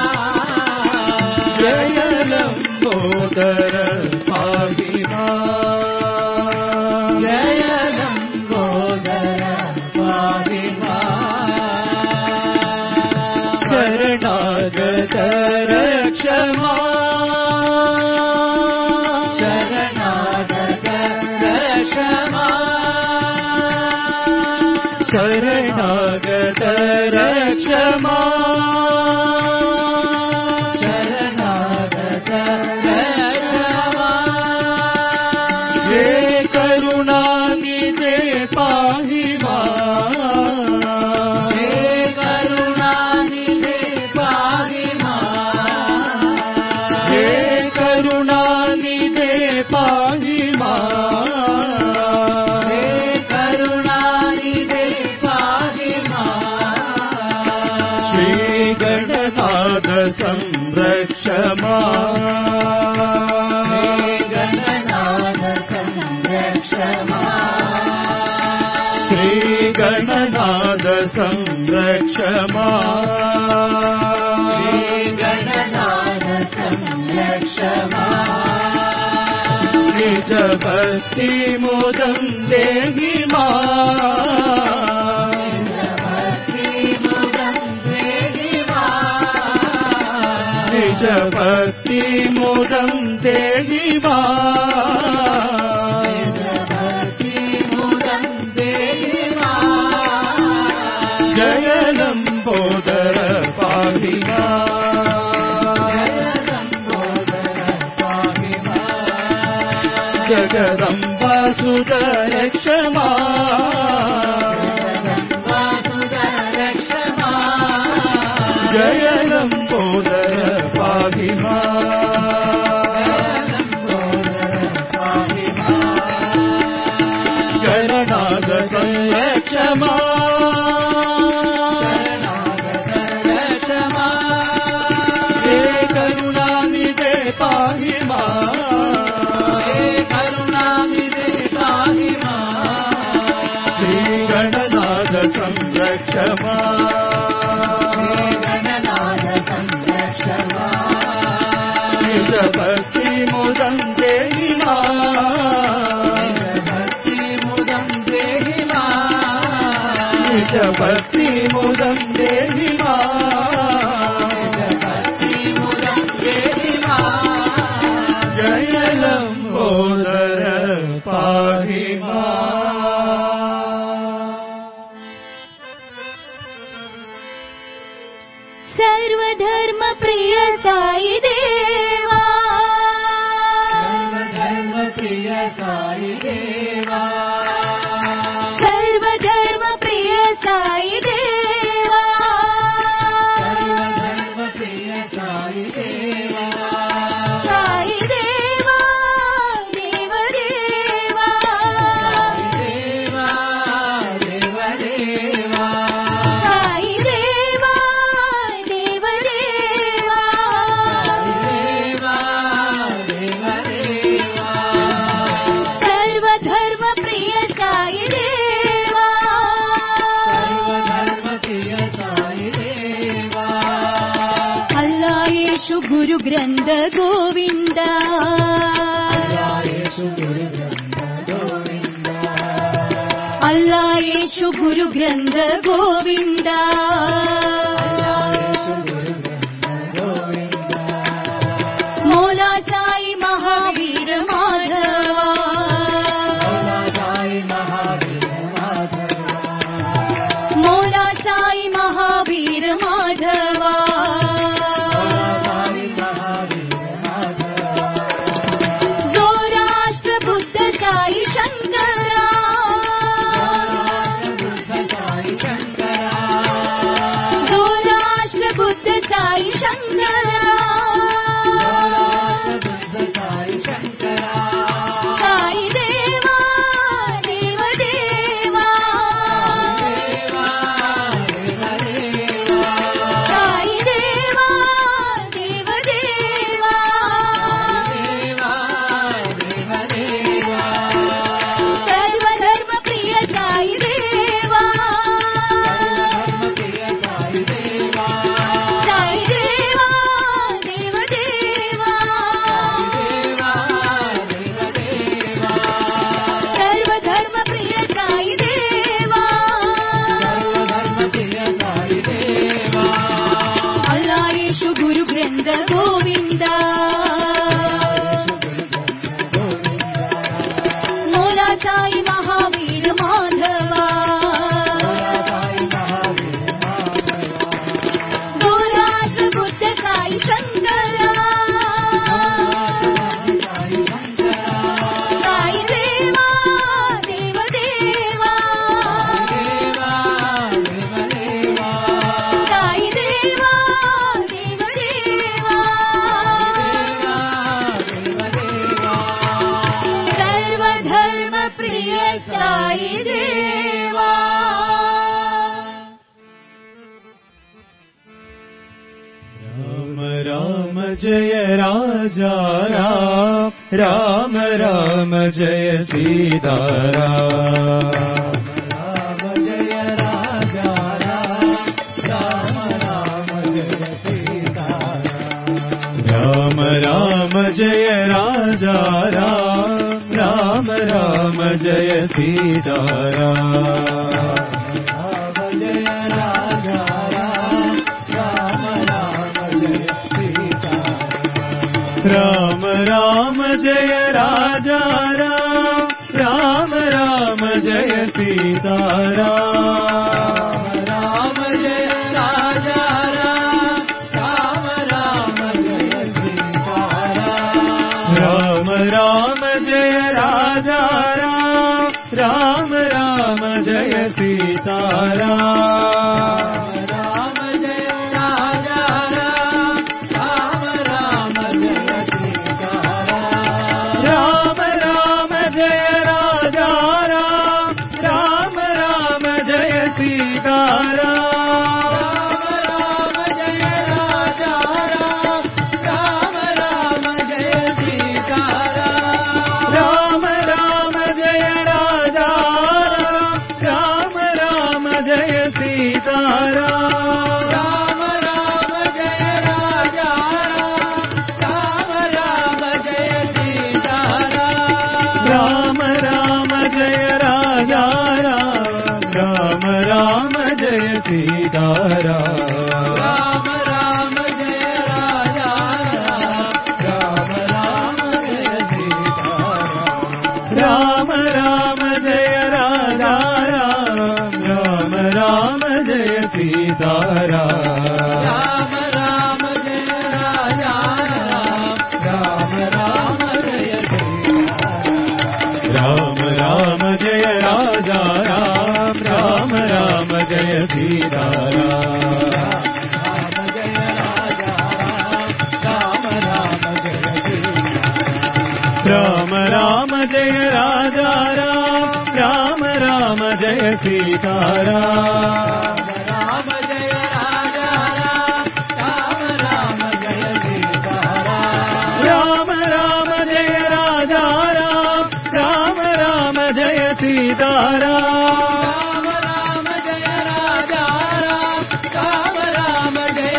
जय लम्बोदर पाहि माम्। जय लम्बोदर पाहि माम्। शरणागत रक्षमा शरणागत रक्षमा शरणागत रक्षमा शरणागत रक्षमा हे करुणानिधे पाहि माम्। हे करुणानिधे पाहि माम्। हे करुणानिधे पाहि माम्। हे करुणानिधे पाहि माम्। श्रीगणनाथ संरक्ष माम्। हे गणनाथ संरक्ष माम्। श्रीगणनाथ संरक्ष माम्। श्रीगणनाथ संरक्ष माम्। निज भक्ति मुदं देहि माम्। भक्तिमुदं देहि माम्। निज भक्ति मुदं देहि माम्। भक्तिमुदं देहि माम्। जय लम्बोदर पाहि माम्। पाहि माम्। जगदम्बा सुदरक्ष माम्। वासुदरक्ष माम्। जय लम्बोदर पाहि माम्। पाहि माम्। शरणाग संरक्ष माम्। रक्ष माम्। हे करुणानिधे पाहि माम्। हे करुणानिधे पाहि माम्। श्रीगणनाथ संरक्ष माम्। गणनाथ संरक्ष माम्। निज भक्ति मुदं देहि माम्। भक्तिमुदं देहि माम्। निज भक्ति मुदं देहि माम्। भक्तिमुदं देहि माम्। जय लम्बोदर पाहि माम्। सर्वधर्म प्रिय साई देवा धर्मप्रिय साई देवा सर्वधर्म प्रिय साई देवा धर्मप्रिय साई देवा साई देवा देव देवा देवा देव देवा साई देवा देव देवा देवा देव देवा सर्वधर्म प्रिय साई देवा सर्वधर्मप्रिय साई देवा अल्ला येशु गुरु ग्रंथ गोविंद येषु गुरुग्रन्थ गोविन्द अल्ला येशु गुरु ग्रंथ गोविंद येषु गुरुग्रन्थ गोविन्द मोला साई महावीर माधवा साई महावीर माधव मोला साई महावीर माधवा साई महावीर माधव जो राष्ट्र बुद्ध साई शंकरा बुद्ध साई शङ्करा जो जय राजा राम राम राम जय सीताराम राम जय राजा राम राम राम जय सीताराम राम राम जय राजा राम राम राम जय सीताराम राम जय राजा राम राम राम जय सीताराम राम राम जय राजा राम राम राम जय सीताराम राम जय राजा राम राम राम जय सीताराम राम राम जय राजा राम राम राम जय सीताराम राम जय राजा राम राम राम जय सीताराम राम राम जय राजा राम राम राम जय सीताराम राम जय राजा राम राम राम जय सीताराम राम राम जय राजा राम राम राम जय सीताराम राम राम जय राजा राम राम राम जय सीताराम राम राम जय राजा राम राम राम जय सीताराम राम राम जय राजा राम राम राम जय सीताराम राम राम जय राजा राम राम राम जय सीताराम राम राम जय राजा राम राम राम जय सीताराम राम राम जय राजा राम राम राम जय सीताराम राम जय राजा राम राम जय सीताराम राम राम जय राजा राम राम राम जय सीताराम राम जय राजा राम राम जय सीताराम राम राम जय राजा राम राम राम जय सीताराम राम राम जय राजा राम राम राम जय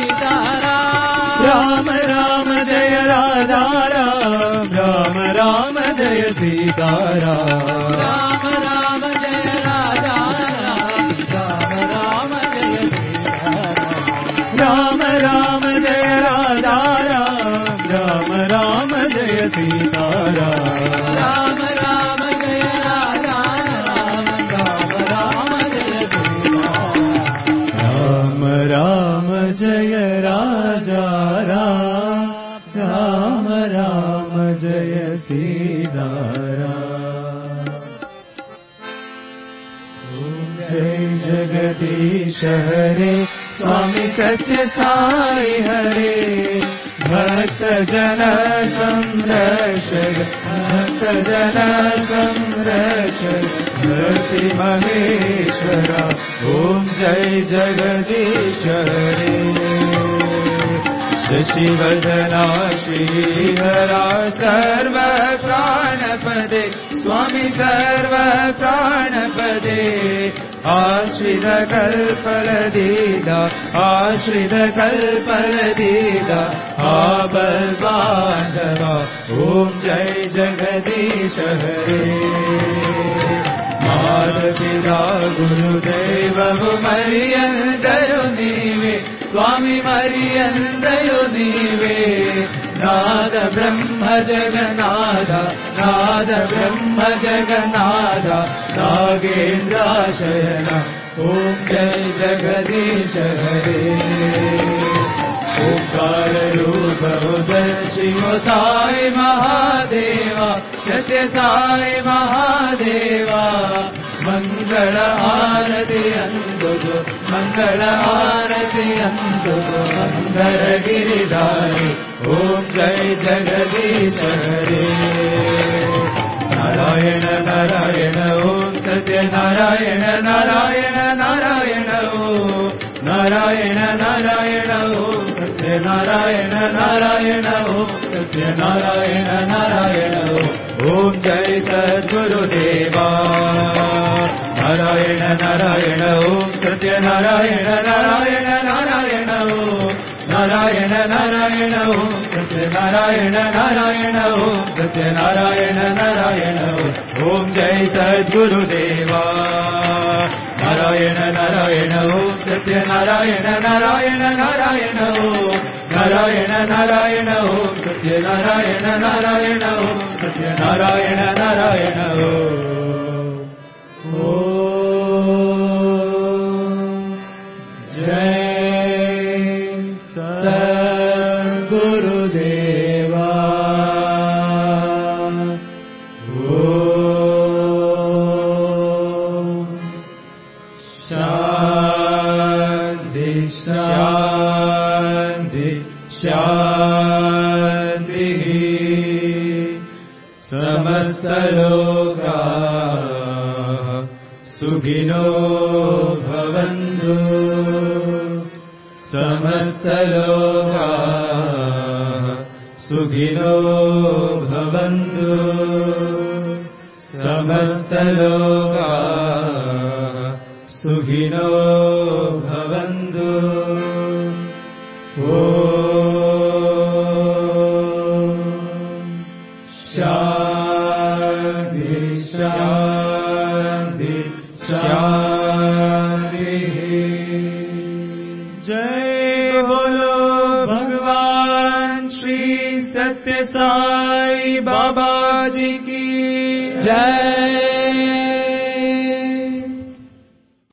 सीताराम राम राम जय राजा राम राम राम जय सीताराम राम राम जय राजा राम राम राम जय सीताराम राम राम जय राजा राम राम राम जय सीताराम राम राम जय राजा राम राम राम जय सीताराम राम राम जय राजा राम राम राम जय सीताराम ॐ जय जगदीश हरे स्वामी सत्य साई हरे भक्त जन संरक्षक भक्त जन संरक्षक भक्ति महेश्वरा ॐ जय जगदीश हरे शशिवदना श्रीहरा सर्व प्राणपदे स्वामी सर्व प्राणपदे आश्रित कल्पलदीदा आश्रित कल्पलदीदा आबल्बान्धवा ॐ जय जगदीश हरे ಮಾಧವಿರ ಗುರುದೇವವು ಮರಿಯಂದಯು ನೀವೇ ಸ್ವಾಮಿ ಮರಿಯಂದಯು ನೀವೇ ನಾದ ಬ್ರಹ್ಮ ಜಗನಾದ ನಾದ ಬ್ರಹ್ಮ ಜಗನಾದ ನಾಗೇಂದ್ರ ಶಯನ ಓಂ ಜಯ ಜಗದೀಶ ಹರೇ ओंकार रूप उदय शिव साई महादेवा सत्य साई महादेवा मंगल आरति अंदुगु मंगल आरति अंदुगु मंगल गिरिधारी ओम जय जगदीश हरे नारायण नारायण ओम सत्य नारायण नारायण नारायण ओम नारायण नारायण ओम सत्य सत्यनारायण नारायण ओम सत्यनारायण नारायण ओम ओम जय सद्गुरुदेवा नारायण नारायण ओम सत्यनारायण नारायण नारायण ओम नारायण नारायण ओम सत्यनारायण नारायण ओम सत्यनारायण नारायण ओम जय सद्गुरुदेवा नारायण नारायण ओम सत्यनारायण नारायण नारायण ओम नारायण नारायण ओम सत्यनारायण नारायण ओम सत्यनारायण नारायण ओम जय सद्गुरुदेवा ओम शान्ति शान्ति शान्तिः समस्तलोकाः सुखिनो भवन्तु समस्तलोकाः सुखिनो भवन्तु समस्तलोकाः सुखिनो भवन्तु ॐ शान्ति शान्ति शान्तिः जय बोलो भगवान श्री सत्य साई बाबा जी की जय